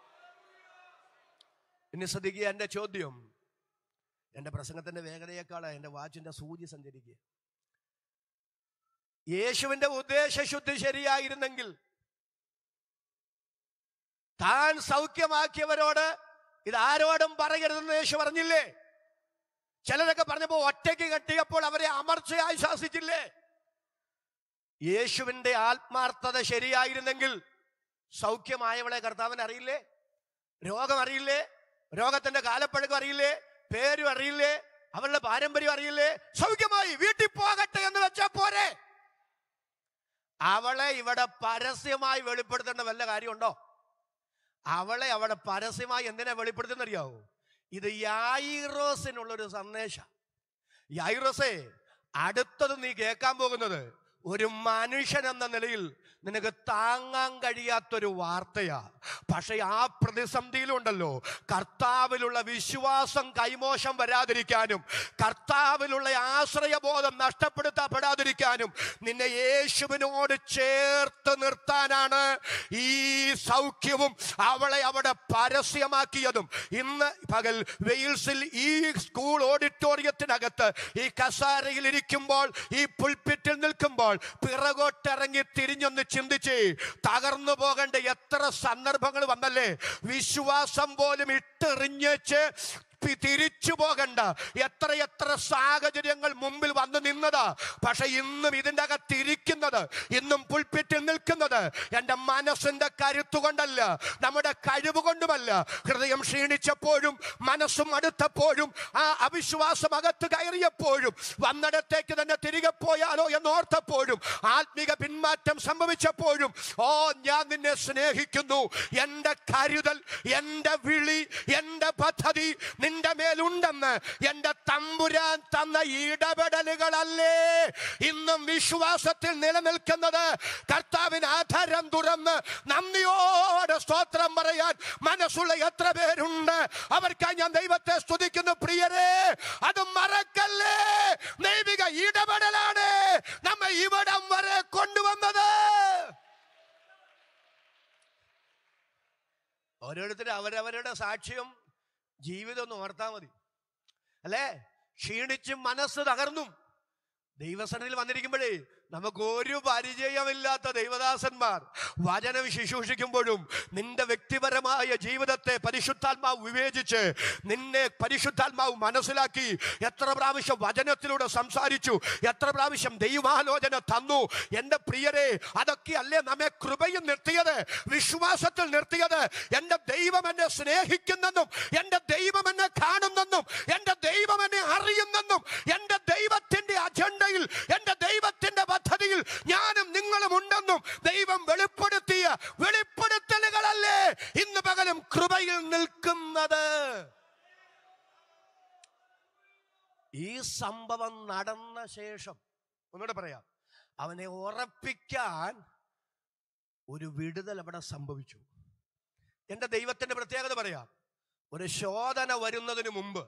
ഇനി ശ്രദ്ധിക്കുക എൻ്റെ ചോദ്യം എൻ്റെ പ്രസംഗത്തിന്റെ വേഗതയേക്കാളാണ് എൻ്റെ വാച്ചിന്റെ സൂചി സഞ്ചരിക്കുക യേശുവിന്റെ ഉദ്ദേശശുദ്ധി ശരിയായിരുന്നെങ്കിൽ താൻ സൗഖ്യമാക്കിയവരോട് ഇത് ആരോടും പറയരുതെന്ന് യേശു പറഞ്ഞില്ലേ ചിലരൊക്കെ പറഞ്ഞപ്പോ ഒറ്റയ്ക്ക് കെട്ടിയപ്പോൾ അവരെ അമർച്ചയായി ശാസിച്ചില്ലേ യേശുവിന്റെ ആത്മാർത്ഥത ശരിയായിരുന്നെങ്കിൽ സൗഖ്യമായവളെ കർത്താവിന് അറിയില്ലേ രോഗം അറിയില്ലേ രോഗത്തിന്റെ കാലപ്പഴക്കം അറിയില്ലേ പേരും അറിയില്ലേ അവളുടെ പാരമ്പര്യം അറിയില്ലേ സൗഖ്യമായി വീട്ടിൽ പോകട്ടെ എന്ന് വെച്ചാ പോരെ അവളെ ഇവിടെ പരസ്യമായി വെളിപ്പെടുത്തേണ്ട വല്ല കാര്യമുണ്ടോ അവളെ അവിടെ പരസ്യമായി എന്തിനാ വെളിപ്പെടുത്തുന്നറിയാവോ ഇത് യായിറോസിനുള്ളൊരു സന്ദേശം യായിറോസേ അടുത്തത് നീ കേൾക്കാൻ പോകുന്നത് ഒരു മനുഷ്യൻ എന്ന നിലയിൽ നിനക്ക് താങ്ങാൻ കഴിയാത്തൊരു വാർത്തയാ പക്ഷെ ആ പ്രതിസന്ധിയിലുണ്ടല്ലോ കർത്താവിലുള്ള വിശ്വാസം കൈമോശം വരാതിരിക്കാനും കർത്താവിലുള്ള ആശ്രയബോധം നഷ്ടപ്പെടുത്തപ്പെടാതിരിക്കാനും നിന്നെ യേശുവിനോട് ചേർത്ത് നിർത്താനാണ് ഈ സൗഖ്യവും അവളെ അവിടെ പരസ്യമാക്കിയതും ഇന്ന് പകൽ വെയിൽസിൽ ഈ സ്കൂൾ ഓഡിറ്റോറിയത്തിനകത്ത് ഈ കസാരയിൽ ഇരിക്കുമ്പോൾ ഈ പുൽപ്പിറ്റിൽ നിൽക്കുമ്പോൾ പിറകോട്ടിറങ്ങി തിരിഞ്ഞൊന്ന് ചിന്തിച്ച് തകർന്നു പോകേണ്ട എത്ര സന്ദർഭങ്ങൾ വന്നല്ലേ വിശ്വാസം പോലും ഇട്ടെറിഞ്ഞേച്ച് പി- തിരിച്ചു പോകണ്ട എത്ര എത്ര സാഹചര്യങ്ങൾ മുമ്പിൽ വന്നു നിന്നതാ പക്ഷെ ഇന്നും ഇതിൻ്റെ അകത്ത് ഇരിക്കുന്നത് ഇന്നും പുൽപ്പിറ്റിൽ നിൽക്കുന്നത് എൻ്റെ മനസ്സിന്റെ കരുത്തു കൊണ്ടല്ല നമ്മുടെ കഴിവ് കൊണ്ടുമല്ല ഹൃദയം ക്ഷീണിച്ചപ്പോഴും മനസ്സും അടുത്തപ്പോഴും ആ അവിശ്വാസം അകത്ത് കയറിയപ്പോഴും വന്നിടത്തേക്ക് തന്നെ തിരികെ പോയാലോ എന്നോർത്തപ്പോഴും ആത്മീക പിന്മാറ്റം സംഭവിച്ചപ്പോഴും ഓ ഞാൻ നിന്നെ സ്നേഹിക്കുന്നു എൻ്റെ കരുതൽ എൻ്റെ വിളി എൻ്റെ പദ്ധതി നിന്റെ മേലുണ്ടെന്ന് എൻ്റെ തമ്പുരാൻ തന്ന ഇടപെടലുകളല്ലേ ഇന്നും വിശ്വാസത്തിൽ നിലനിൽക്കുന്നത് കർത്താവിന് ആധാരം തുറന്ന് നന്ദിയോടെ സ്തോത്രം പറയാൻ മനസ്സുള്ള എത്ര പേരുണ്ട് അവർക്കായി ഞാൻ ദൈവത്തെ സ്തുതിക്കുന്നു പ്രിയരെ അത് മറക്കല്ലേ ദൈവിക ഇടപെടലാണ് നമ്മെ ഇവിടം വരെ കൊണ്ടുവന്നത് ഓരോരുത്തരും അവരവരുടെ സാക്ഷ്യം ജീവിതം ഒന്ന് ഓർത്താൽ മതി അല്ലേ ക്ഷീണിച്ചും മനസ്സ് തകർന്നും ദൈവസനയിൽ വന്നിരിക്കുമ്പോഴേ നമുക്ക് ഒരു പരിചയമില്ലാത്ത ദൈവദാസന്മാർ വചനം ശുശ്രൂഷിക്കുമ്പോഴും നിന്റെ വ്യക്തിപരമായ ജീവിതത്തെ പരിശുദ്ധാത്മാവ് വിവേചിച്ച് നിന്നെ പരിശുദ്ധാത്മാവ് മനസ്സിലാക്കി എത്ര പ്രാവശ്യം വചനത്തിലൂടെ സംസാരിച്ചു എത്ര പ്രാവശ്യം ദൈവാലോചന തന്നു എൻ്റെ പ്രിയരെ അതൊക്കെ അല്ലേ നമ്മെ കൃപയും നിർത്തിയത് വിശ്വാസത്തിൽ നിർത്തിയത് എൻ്റെ ദൈവം എന്നെ സ്നേഹിക്കുന്നെന്നും എൻ്റെ ദൈവം എന്നെ കാണുന്നെന്നും എൻ്റെ ദൈവം എന്നെ അറിയുന്നെന്നും എൻ്റെ ദൈവത്തിന്റെ അജണ്ടയിൽ എൻ്റെ ദൈവത്തിന്റെ പദ്ധതിയിൽ ഞാനും നിങ്ങളും ഉണ്ടെന്നും ദൈവം വെളിപ്പെടുത്തിയ വെളിപ്പെടുത്തലുകളല്ലേ ഇന്ന് പകലും കൃപയിൽ നിൽക്കുന്നത് ഈ സംഭവം നടന്ന ശേഷം ഒന്നുകൂടെ പറയാം അവനെ ഉറപ്പിക്കാൻ ഒരു വിടുതൽ അവിടെ സംഭവിച്ചു എന്റെ ദൈവത്തിന്റെ പ്രത്യേകത പറയാം ഒരു ശോധന വരുന്നതിന് മുമ്പ്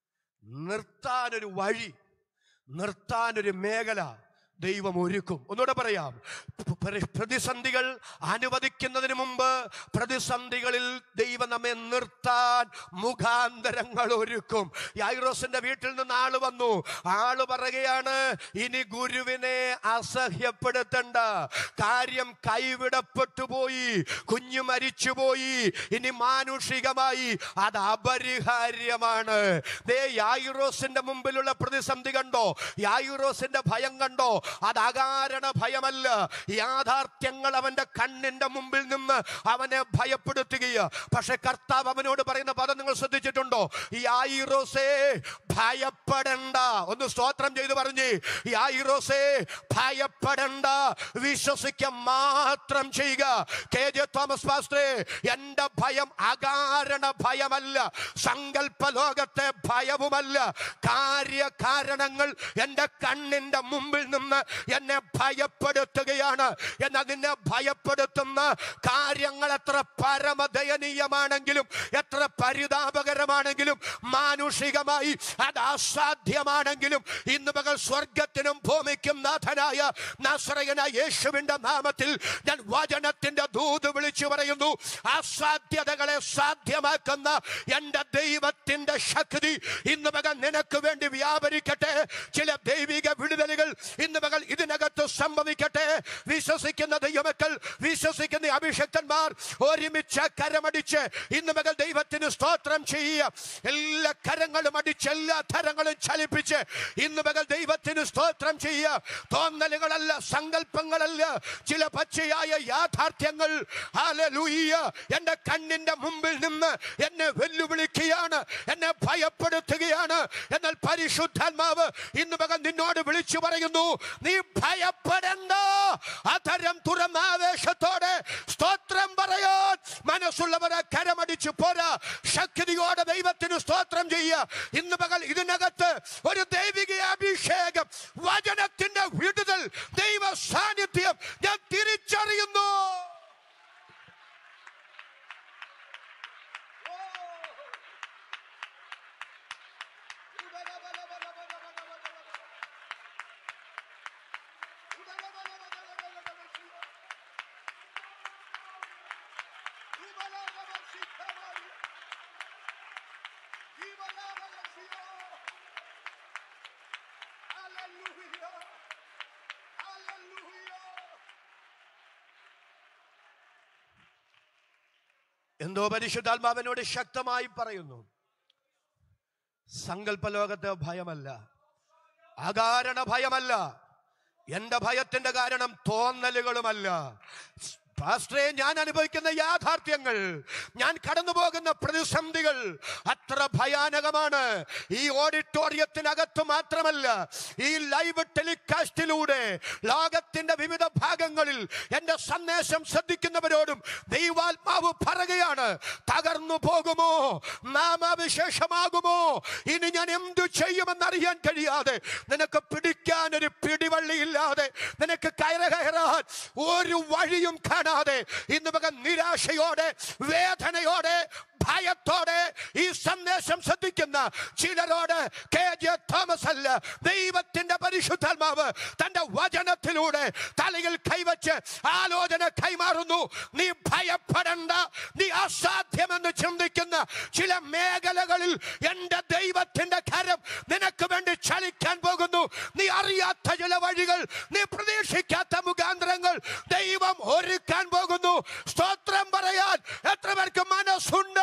നിർത്താനൊരു വഴി നിർത്താനൊരു മേഖല ദൈവം ഒരുക്കും ഒന്നുകൂടെ പറയാം പ്ര- പ്രതിസന്ധികൾ അനുവദിക്കുന്നതിന് മുമ്പ് പ്രതിസന്ധികളിൽ ദൈവം നമ്മെ നിർത്താൻ മുഖാന്തരങ്ങൾ ഒരുക്കും യായിറോസിന്റെ വീട്ടിൽ നിന്ന് ആള് വന്നു ആള് പറയുകയാണ് ഇനി ഗുരുവിനെ അസഹ്യപ്പെടുത്തണ്ട കാര്യം കൈവിടപ്പെട്ടു പോയി കുഞ്ഞു മരിച്ചുപോയി ഇനി മാനുഷികമായി അത് അപരിഹാര്യമാണ് ദേ യായിറോസിന്റെ മുമ്പിലുള്ള പ്രതിസന്ധി കണ്ടോ യായിറോസിന്റെ ഭയം കണ്ടോ അത് അകാരണ ഭയമല്ല യാഥാർത്ഥ്യങ്ങൾ അവന്റെ കണ്ണിന്റെ മുമ്പിൽ നിന്ന് അവനെ ഭയപ്പെടുത്തുകയാ പക്ഷെ കർത്താവ് അവനോട് പറയുന്ന പദം നിങ്ങൾ ശ്രദ്ധിച്ചിട്ടുണ്ടോ യായിറോസേ ഭയപ്പെടണ്ട ഒന്ന് സ്തോത്രം ചെയ്ത് പറഞ്ഞ് യായിറോസേ ഭയപ്പെടണ്ട വിശ്വസിക്ക മാത്രം ചെയ്യുക കെ ജെ തോമസ് പാസ്റ്റേ എന്റെ ഭയം അകാരണ ഭയമല്ല സങ്കല്പ ലോകത്തെ ഭയവുമല്ല കാര്യകാരണങ്ങൾ എന്റെ കണ്ണിന്റെ മുമ്പിൽ നിന്ന് എന്നെ ഭയപ്പെടുത്തുകയാണ് എന്നാൽ നിന്നെ ഭയപ്പെടുത്തുന്ന കാര്യങ്ങൾ എത്ര പരമദയനീയമാണെങ്കിലും എത്ര പരിതാപകരമാണെങ്കിലും മാനുഷികമായി അത് അസാധ്യമാണെങ്കിലും ഇന്ന് പകൽ സ്വർഗത്തിനും ഭൂമിക്കും നാഥനായ നസ്രയനായ യേശുവിന്റെ നാമത്തിൽ ഞാൻ വചനത്തിന്റെ ദൂത് വിളിച്ചു പറയുന്നു അസാധ്യതകളെ സാധ്യമാക്കുന്ന എന്റെ ദൈവത്തിന്റെ ശക്തി ഇന്ന് പകൽ നിനക്ക് വേണ്ടി വ്യാപരിക്കട്ടെ ചില ദൈവിക വിടുതലുകൾ ഇന്ന് പകൽ ഇതിനകത്ത് സംഭവിക്കട്ടെ വിശ്വസിക്കുന്ന ദൈവമക്കൾ വിശ്വസിക്കുന്ന അഭിഷക്തന്മാർ ഒരുമിച്ച് കരമടിച്ച് ഇന്ന് പകൽ ദൈവത്തിന് സ്തോത്രം ചെയ്യുക എല്ലാ കരങ്ങളും അടിച്ച് എല്ലാ തരങ്ങളും ചലിപ്പിച്ച് ഇന്ന് പകൽ ദൈവത്തിന് സ്തോത്രം ചെയ്യുക തോന്നലുകളല്ല സങ്കല്പങ്ങളല്ല ചില പച്ചയായ യാഥാർത്ഥ്യങ്ങൾ ഹല്ലേലൂയ എന്റെ കണ്ണിന്റെ മുമ്പിൽ നിന്ന് എന്നെ വെല്ലുവിളിക്കുകയാണ് എന്നെ ഭയപ്പെടുത്തുകയാണ് എന്നാൽ പരിശുദ്ധാത്മാവ് ഇന്ന് പകൽ നിന്നോട് വിളിച്ചു പറയുന്നു നീ ഭയപ്പെടണ്ട അധരം തുറന്ന ആവേശത്തോടെ സ്തോത്രം പറയാൻ മനസ്സുള്ളവരെ കരമടിച്ചു പോരാ ശക്തിയോടെ ദൈവത്തിന് സ്തോത്രം ചെയ്യുക ഇന്ന് പകൽ ഇതിനകത്ത് ഒരു ദൈവിക അഭിഷേകം വചനത്തിന്റെ വിടുതൽ ദൈവ സാന്നിധ്യം ഞാൻ തിരിച്ചറിയുന്നു എന്തോ പരിശുദ്ധാത്മാവിനോട് ശക്തമായി പറയുന്നു സങ്കല്പ ലോകത്തെ ഭയമല്ല അകാരണ ഭയമല്ല എന്റെ ഭയത്തിന്റെ കാരണം തോന്നലുകളുമല്ല പാസ്റ്ററെ ഞാൻ അനുഭവിക്കുന്ന യാഥാർത്ഥ്യങ്ങൾ ഞാൻ കടന്നു പോകുന്ന പ്രതിസന്ധികൾ അത്ര ഭയാനകമാണ് ഈ ഓഡിറ്റോറിയത്തിനകത്ത് മാത്രമല്ല ഈ ലൈവ് ടെലികാസ്റ്റിലൂടെ ലോകത്തിന്റെ വിവിധ ഭാഗങ്ങളിൽ എന്റെ സന്ദേശം ശ്രദ്ധിക്കുന്നവരോടും ദൈവാത്മാവ് പറയുകയാണ് തകർന്നു പോകുമോ നാമാവിശേഷമാകുമോ ഇനി ഞാൻ എന്തു ചെയ്യുമെന്നറിയാൻ കഴിയാതെ നിനക്ക് പിടിക്കാൻ ഒരു പിടിവള്ളിയില്ലാതെ നിനക്ക് കയറ കയറാൻ ഒരു വഴിയും കാണാതെ ഇന്ന് മകൻ നിരാശയോടെ വേദനയോടെ ഭയത്തോടെ ഈ സന്ദേശം ശ്രദ്ധിക്കുന്ന ചിലരോട് കെ ജെ തോമസ് അല്ല ദൈവത്തിന്റെ പരിശുദ്ധാത്മാവ് തന്റെ വചനത്തിലൂടെ തലയിൽ കൈവച്ച് ആലോചന കൈമാറുന്നു നീ ഭയപ്പെടണ്ട നീ അസാധ്യമെന്ന് ചിന്തിക്കുന്ന ചില മേഖലകളിൽ എന്റെ ദൈവത്തിന്റെ കരം നിനക്ക് വേണ്ടി ചലിക്കാൻ പോകുന്നു നീ അറിയാത്ത ചില വഴികൾ നീ പ്രതീക്ഷിക്കാത്ത മുഖാന്തരങ്ങൾ ദൈവം ഒരുക്കാൻ പോകുന്നു സ്തോത്രം പറയാൻ എത്ര പേർക്ക് മനസ്സുണ്ട്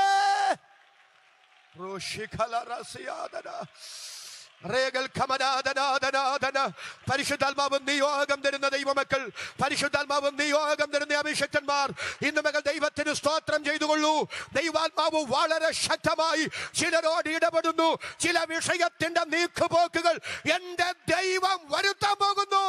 ഋഷിഖലറസിയാദന. റേഗൽ ഖമനാദനാദനാദന. പരിശുദ്ധാത്മാവ് നിയോഗം തരുന്ന ദൈവമക്കൾ പരിശുദ്ധാത്മാവ് നിയോഗം തരുന്ന അഭിഷക്തന്മാർ ഇന്ന് മകൾ ദൈവത്തിന് സ്തോത്രം ചെയ്തുകൊള്ളൂ ദൈവാത്മാവ് വളരെ ശക്തമായി ചിലരോട് ഇടപെടുന്നു ചില വിഷയത്തിന്റെ നീക്കുപോക്കുകൾ എന്റെ ദൈവം വരുത്താൻ പോകുന്നു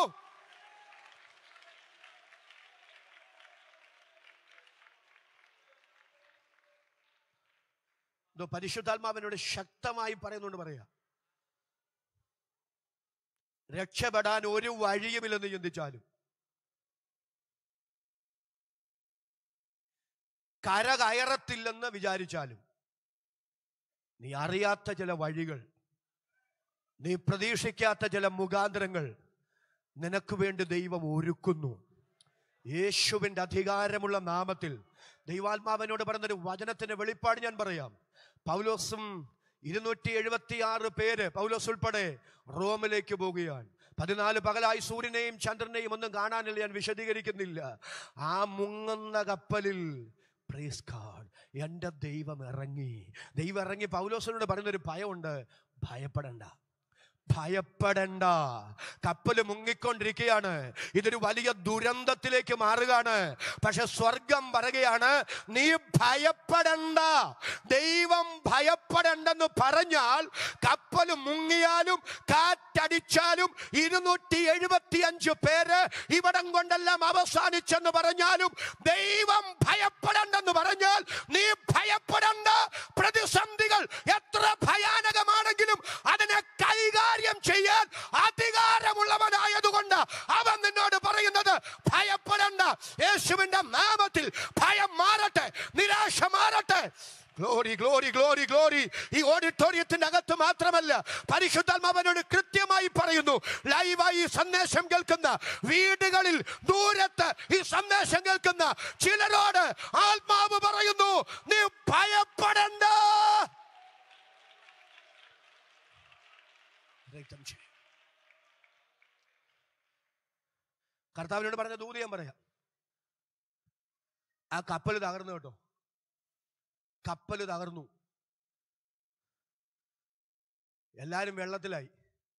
ഇതോ പരിശുദ്ധാത്മാവിനോട് ശക്തമായി പറയുന്നുണ്ട് പറയാ രക്ഷപ്പെടാൻ ഒരു വഴിയുമില്ലെന്ന് ചിന്തിച്ചാലും കര കയറത്തില്ലെന്ന് വിചാരിച്ചാലും നീ അറിയാത്ത ചില വഴികൾ നീ പ്രതീക്ഷിക്കാത്ത ചില മുഖാന്തരങ്ങൾ നിനക്ക് വേണ്ടി ദൈവം ഒരുക്കുന്നു യേശുവിന്റെ അധികാരമുള്ള നാമത്തിൽ ദൈവാത്മാവിനോട് പറഞ്ഞൊരു വചനത്തിന്റെ വെളിപ്പാട് ഞാൻ പറയാം പൗലോസും ഇരുന്നൂറ്റി എഴുപത്തി ആറ് പേര് പൗലോസ് ഉൾപ്പെടെ റോമിലേക്ക് പോവുകയാണ് പതിനാല് പകലായി സൂര്യനെയും ചന്ദ്രനെയും ഒന്നും കാണാനില്ല ഞാൻ വിശദീകരിക്കുന്നില്ല ആ മുങ്ങുന്ന കപ്പലിൽ പ്രൈസ് ഗാഡ് എൻ്റെ ദൈവം ഇറങ്ങി ദൈവം ഇറങ്ങി പൗലോസിനോട് പറയുന്നൊരു ഭയമുണ്ട് ഭയപ്പെടണ്ട ഭയപ്പെടണ്ട കപ്പൽ മുങ്ങിക്കൊണ്ടിരിക്കുകയാണ് ഇതൊരു വലിയ ദുരന്തത്തിലേക്ക് മാറുകയാണ് പക്ഷെ സ്വർഗം പറയുകയാണ് നീ ഭയപ്പെടണ്ട ദൈവം ഭയപ്പെടണ്ടെന്ന് പറഞ്ഞാൽ കപ്പൽ മുങ്ങിയാലും കാറ്റടിച്ചാലും ഇരുന്നൂറ്റി എഴുപത്തി അഞ്ച് പേര് ഇവിടം കൊണ്ടെല്ലാം അവസാനിച്ചെന്ന് പറഞ്ഞാലും ദൈവം ഭയപ്പെടണ്ടെന്ന് പറഞ്ഞാൽ നീ ഭയപ്പെടണ്ട പ്രതിസന്ധികൾ എത്ര ഭയാനകമാണെങ്കിലും അതിനെ കൈകാര്യം ചെയ്യാൻ അധികാരമുള്ളവനായതുകൊണ്ട് അവൻ നിന്നോട് പറയുന്നത് ഭയപ്പെടണ്ട യേശുവിന്റെ നാമത്തിൽ ഭയം മാറട്ടെ നിരാശ മാറട്ടെ ഗ്ലോറി ഗ്ലോറി ഗ്ലോറി ഗ്ലോറി ഈ ഓഡിറ്റോറിയത്തിന്റെ അകത്ത് മാത്രമല്ല പരിശുദ്ധാത്മാവനോട് കൃത്യമായി പറയുന്നു ലൈവായി ഈ സന്ദേശം കേൾക്കുന്ന വീടുകളിൽ ദൂരത്ത് ഈ സന്ദേശം കേൾക്കുന്ന ചിലരോട് ആത്മാവ് പറയുന്നു നീ ഭയപ്പെടണ്ട രക്തം ചെയ്യും കർത്താവിനോട് പറഞ്ഞ ദൂതി ഞാൻ പറയാം ആ കപ്പൽ തകർന്നു കേട്ടോ കപ്പൽ തകർന്നു എല്ലാരും വെള്ളത്തിലായി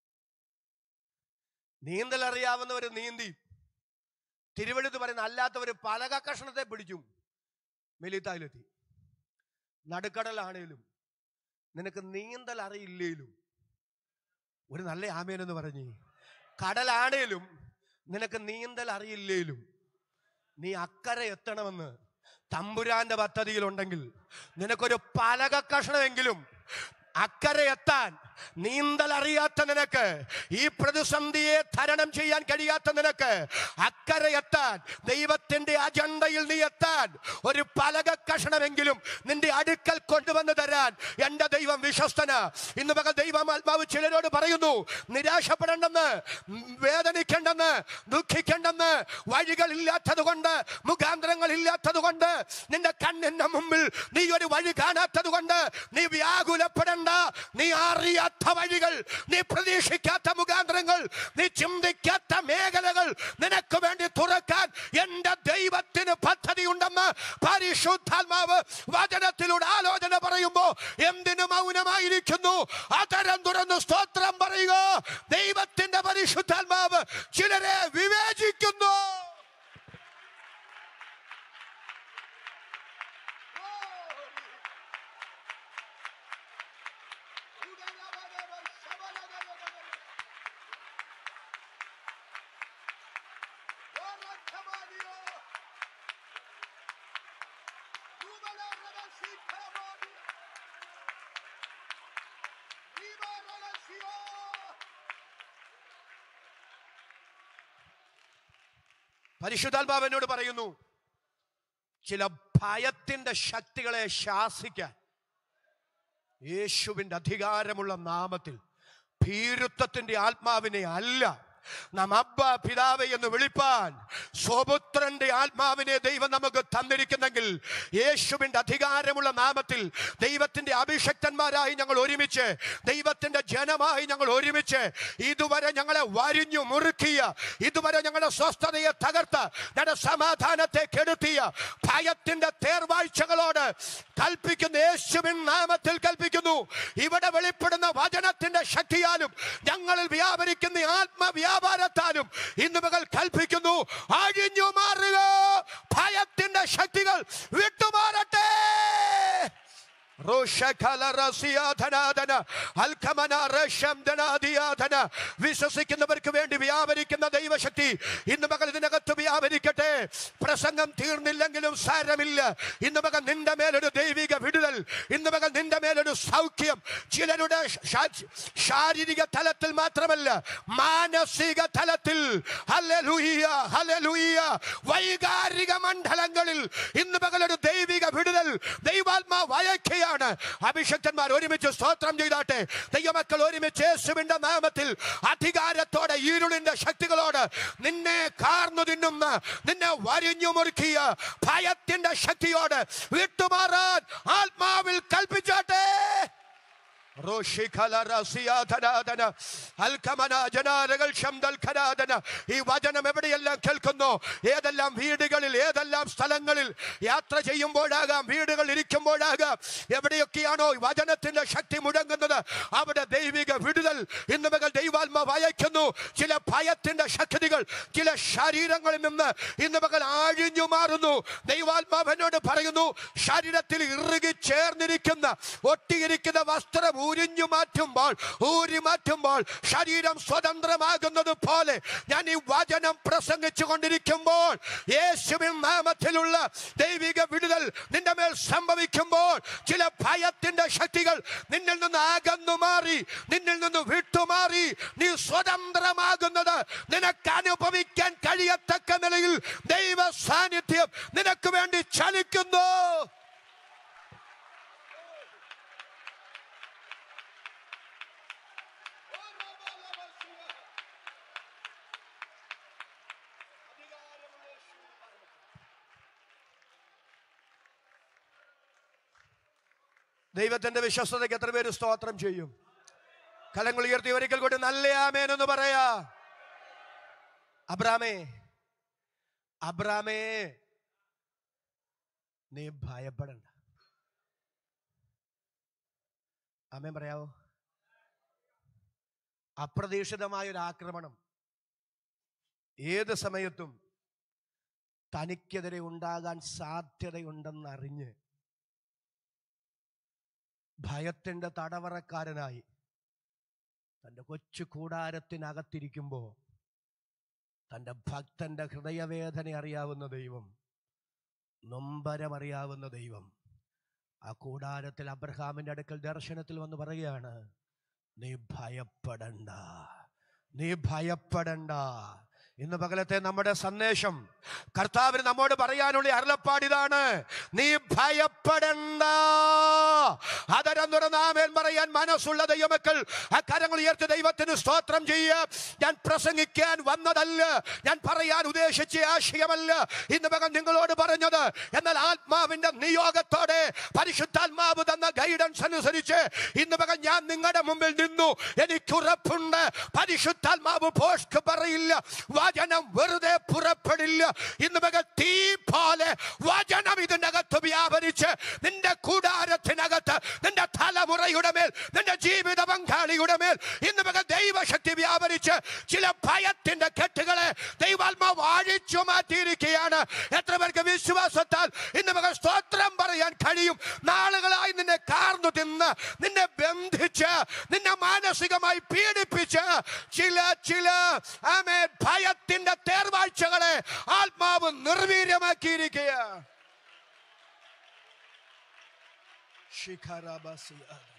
നീന്തൽ അറിയാവുന്നവർ നീന്തി തിരുവഴുത്ത് പറയുന്ന അല്ലാത്തവർ പലക കഷണത്തെ പിടിച്ചും മെലിത്തായിലെത്തി നടുക്കടലാണേലും നിനക്ക് നീന്തൽ അറിയില്ലേലും ഒരു നല്ല ആമേനെന്ന് പറഞ്ഞേ കടലാണേലും നിനക്ക് നീന്തൽ അറിയില്ലേലും നീ അക്കരെ എത്തണമെന്ന് തമ്പുരാന്റെ പദ്ധതിയിലുണ്ടെങ്കിൽ നിനക്കൊരു പലക കഷണമെങ്കിലും അക്കരെ എത്താൻ നീന്തൽ അറിയാത്ത നിനക്ക് ഈ പ്രതിസന്ധിയെ തരണം ചെയ്യാൻ കഴിയാത്ത നിനക്ക് അക്കരെ എത്താൻ ദൈവത്തിന്റെ അജണ്ടയിൽ നീ എത്താൻ ഒരു പലക കഷണമെങ്കിലും നിന്റെ അടുക്കൽ കൊണ്ടുവന്ന് തരാൻ എന്റെ ദൈവം വിശ്വസ്തന ഇന്ന് പകൽ ദൈവം ആത്മാവ് ചിലരോട് പറയുന്നു നിരാശപ്പെടേണ്ടെന്ന് വേദനിക്കേണ്ടെന്ന് ദുഃഖിക്കേണ്ടെന്ന് വഴികൾ ഇല്ലാത്തത് കൊണ്ട് മുഖാന്തരങ്ങൾ ഇല്ലാത്തത് കൊണ്ട് നിന്റെ കണ്ണിന്റെ മുമ്പിൽ നീ ഒരു വഴി കാണാത്തത് കൊണ്ട് നീ വ്യാകുലപ്പെടേണ്ട നീ അറിയാത്ത വഴികൾ നീ പ്രതീക്ഷിക്കാത്ത മുഖാന്തരങ്ങൾ നീ ചിന്തിക്കാത്ത മേഖലകൾ നിനക്ക് വേണ്ടി തുറക്കാൻ എന്റെ ദൈവത്തിന് പദ്ധതിയുണ്ടെന്ന് പരിശുദ്ധാത്മാവ് വചനത്തിലൂടെ ആലോചന പറയുമ്പോ എന്തിനു മൗനമായിരിക്കുന്നു അതരം തുറന്ന് സ്തോത്രം പറയുക ദൈവത്തിന്റെ പരിശുദ്ധാത്മാവ് ചിലരെ വിവേചിക്കുന്നു പരിശുദ്ധാത്മാവനോട് പറയുന്നു ചില ഭയത്തിന്റെ ശക്തികളെ ശാസിക്കാൻ യേശുവിന്റെ അധികാരമുള്ള നാമത്തിൽ ഭീരുത്വത്തിന്റെ ആത്മാവിനെ അല്ല നാം അബ്ബ പിതാവെ എന്ന് വിളിപ്പാൻ സ്വപുത്രന്റെ ആത്മാവിനെ ദൈവം നമുക്ക് തന്നിരിക്കുന്നെങ്കിൽ യേശുവിന്റെ അധികാരമുള്ള നാമത്തിൽ ദൈവത്തിന്റെ അഭിഷക്തന്മാരായി ഞങ്ങൾ ഒരുമിച്ച് ദൈവത്തിന്റെ ജനമായി ഞങ്ങൾ ഒരുമിച്ച് ഇതുവരെ ഞങ്ങളെ വരിഞ്ഞു മുറുക്കിയ ഇതുവരെ ഞങ്ങളുടെ സ്വസ്ഥതയെ തകർത്ത് ഞങ്ങളുടെ സമാധാനത്തെ കെടുത്തിയ ഭയത്തിന്റെ തേർവാഴ്ചകളോട് കൽപ്പിക്കുന്ന യേശുവിൻ നാമത്തിൽ കൽപ്പിക്കുന്നു ഇവിടെ വെളിപ്പെടുന്ന വചനത്തിന്റെ ശക്തിയാലും ഞങ്ങളിൽ വ്യാപരിക്കുന്ന ആത്മവ്യാപാരത്താലും ഇന്ന് മകൾ കൽപ്പിക്കുന്നു അഴിഞ്ഞു മാറുക ഭയത്തിന്റെ ശക്തികൾ വിട്ടുമാറട്ടെ റോഷഖലറസിയാധനാധന, അൽഖമനറശംധനാദിയാധന. വിശ്വസിക്കുന്നവർക്ക് വേണ്ടി വ്യാപരിക്കുന്ന ദൈവശക്തി ഇന്ന് മകൾ ഇതിനകത്ത് വ്യാപരിക്കട്ടെ പ്രസംഗം തീർന്നില്ലെങ്കിലും സാരമില്ല ഇന്ന് മകൾ നിന്റെ മേലൊരു ദൈവിക വിടുതൽ ഇന്ന് മകൾ നിന്റെ മേലൊരു സൗഖ്യം ചിലരുടെ ശാ- ശാരീരിക തലത്തിൽ മാത്രമല്ല മാനസിക തലത്തിൽ ഹല്ലേലൂയ, ഹല്ലേലൂയ. വൈകാരിക മണ്ഡലങ്ങളിൽ ഇന്ന് പകലൊരു ദൈവിക വിടുതൽ ദൈവാത്മാ വയക്കുകയാണ് അഭിഷക്തന്മാർ ഒരുമിച്ച് സ്തോത്രം ചെയ്താട്ടെ ദൈവമക്കൾ ഒരുമിച്ച് യേശുവിന്റെ നാമത്തിൽ അധികാരത്തോടെ ഇരുളിന്റെ ശക്തികളോട് നിന്നെ കാർന്നു തിന്നുന്ന നിന്നെ വരിഞ്ഞു മുറുക്കിയ ഭയത്തിന്റെ ശക്തിയോട് വിട്ടുമാറാൻ ആത്മാവിൽ കൽപ്പിച്ചാട്ടെ റോഷിഖലറസിയാധനാധന, അൽക്കമന ജനാരകൾ ശംദൽഖനാധന. ഈ വചനം എവിടെയെല്ലാം കേൾക്കുന്നു ഏതെല്ലാം വീടുകളിൽ ഏതെല്ലാം സ്ഥലങ്ങളിൽ യാത്ര ചെയ്യുമ്പോഴാകാം വീടുകൾ ഇരിക്കുമ്പോഴാകാം എവിടെയൊക്കെയാണോ ഈ വചനത്തിന്റെ ശക്തി മുഴങ്ങുന്നത് അവിടെ ദൈവിക വിടുതൽ ഇന്ന് മകൾ ദൈവാത്മ വയക്കുന്നു ചില ഭയത്തിന്റെ ശക്തികൾ ചില ശരീരങ്ങളിൽ നിന്ന് ഇന്ന് മകൾ ആഴിഞ്ഞു മാറുന്നു ദൈവാത്മാവനോട് പറയുന്നു ശരീരത്തിൽ ഇറുകി ചേർന്നിരിക്കുന്ന ഒട്ടിയിരിക്കുന്ന വസ്ത്രം ഊരിഞ്ഞു മാറ്റുമ്പോൾ ഊരി മാറ്റുമ്പോൾ ശരീരം സ്വതന്ത്രമാകുന്നത് പോലെ ഞാൻ ഈ വചനം പ്രസംഗിച്ചു കൊണ്ടിരിക്കുമ്പോൾ യേശുവിൻ നാമത്തിലുള്ള ദൈവിക വിടുതൽ നിന്റെ മേൽ സംഭവിക്കുമ്പോൾ ചില ഭയത്തിന്റെ ശക്തികൾ നിന്നിൽ നിന്ന് അകന്നു മാറി നിന്നിൽ നിന്ന് വിട്ടുമാറി നീ സ്വതന്ത്രമാകുന്നത് നിനക്ക് അനുഭവിക്കാൻ കഴിയത്തക്ക നിലയിൽ ദൈവ സാന്നിധ്യം നിനക്ക് വേണ്ടി ചലിക്കുന്നു ദൈവത്തിന്റെ വിശ്വസ്തതയ്ക്ക് എത്ര പേര് സ്തോത്രം ചെയ്യും കലങ്ങൾ ഉയർത്തി ഒരിക്കൽ കൂടി നല്ല ആമേൻ എന്ന് പറയാ അബ്രാമേ അബ്രാമേ നീ ഭയപ്പെടണ്ട ആമേൻ പറയാവോ അപ്രതീക്ഷിതമായ ഒരു ആക്രമണം ഏത് സമയത്തും തനിക്കെതിരെ ഉണ്ടാകാൻ സാധ്യതയുണ്ടെന്നറിഞ്ഞ് ഭയത്തിന്റെ തടവറക്കാരനായി തന്റെ കൊച്ചു കൂടാരത്തിനകത്തിരിക്കുമ്പോ തന്റെ ഭക്തന്റെ ഹൃദയവേദന അറിയാവുന്ന ദൈവം നൊമ്പരമറിയാവുന്ന ദൈവം ആ കൂടാരത്തിൽ അബ്രഹാമിന്റെ അടുക്കൽ ദർശനത്തിൽ വന്ന് പറയുകയാണ് നീ ഭയപ്പെടണ്ട നീ ഭയപ്പെടണ്ട ഇന്ന് പകലത്തെ നമ്മുടെ സന്ദേശം കർത്താവിന് നമ്മോട് പറയാനുള്ള അരുളപ്പാടിതാണ് നീ ഭയപ്പെടണ്ട അതരം തുറന്നാമേൻ പറയാൻ മനസ്സുള്ള ദൈവമക്കൾ ആ കരങ്ങൾ ഉയർത്തി ദൈവത്തിന് സ്തോത്രം ചെയ്യുക ഞാൻ പ്രസംഗിക്കാൻ വന്നതല്ല ഞാൻ പറയാൻ ഉദ്ദേശിച്ച ആശയമല്ല ഇന്ന് മകൻ നിങ്ങളോട് പറഞ്ഞത് എന്നാൽ ആത്മാവിന്റെ നിയോഗത്തോടെ പരിശുദ്ധാത്മാവ് തന്ന ഗൈഡൻസ് അനുസരിച്ച് ഇന്ന് മകൻ ഞാൻ നിങ്ങളുടെ മുമ്പിൽ നിന്നു എനിക്കുറപ്പുണ്ട് പരിശുദ്ധാത്മാവ് പോഷ്ക്ക് പറയില്ല വചനം വെറുതെ പുറപ്പെടില്ല ഇന്ന് മകൻ തീ പോലെ വചനം ഇതിന്റെ അകത്ത് വ്യാപരിച്ച് നിന്റെ കൂടാരത്തിനകത്ത് നിന്റെ തലമുറയുടെ മേൽ നിന്റെ ജീവിത പങ്കാളിയുടെ മേൽ ഇന്ന് മകൻ ദൈവശക്തി വ്യാപരിച്ച് ചില ഭയത്തിന്റെ കെട്ടുകളെ ദൈവാത്മാവ് അഴിച്ചു മാറ്റിയിരിക്കുകയാണ് എത്ര പേർക്ക് വിശ്വാസത്താൽ ഇന്ന് മകൻ സ്തോത്രം പറയാൻ കഴിയും നാളുകളായി നിന്നെ കാർന്നു തിന്ന് നിന്നെ ബന്ധിച്ച് നിന്നെ മാനസികമായി പീഡിപ്പിച്ച് ചില ചില ആമേ ഭയത്തിന്റെ തേർവാഴ്ചകളെ ആത്മാവ് നിർവീര്യമാക്കിയിരിക്കുക ശിഖരബസിയ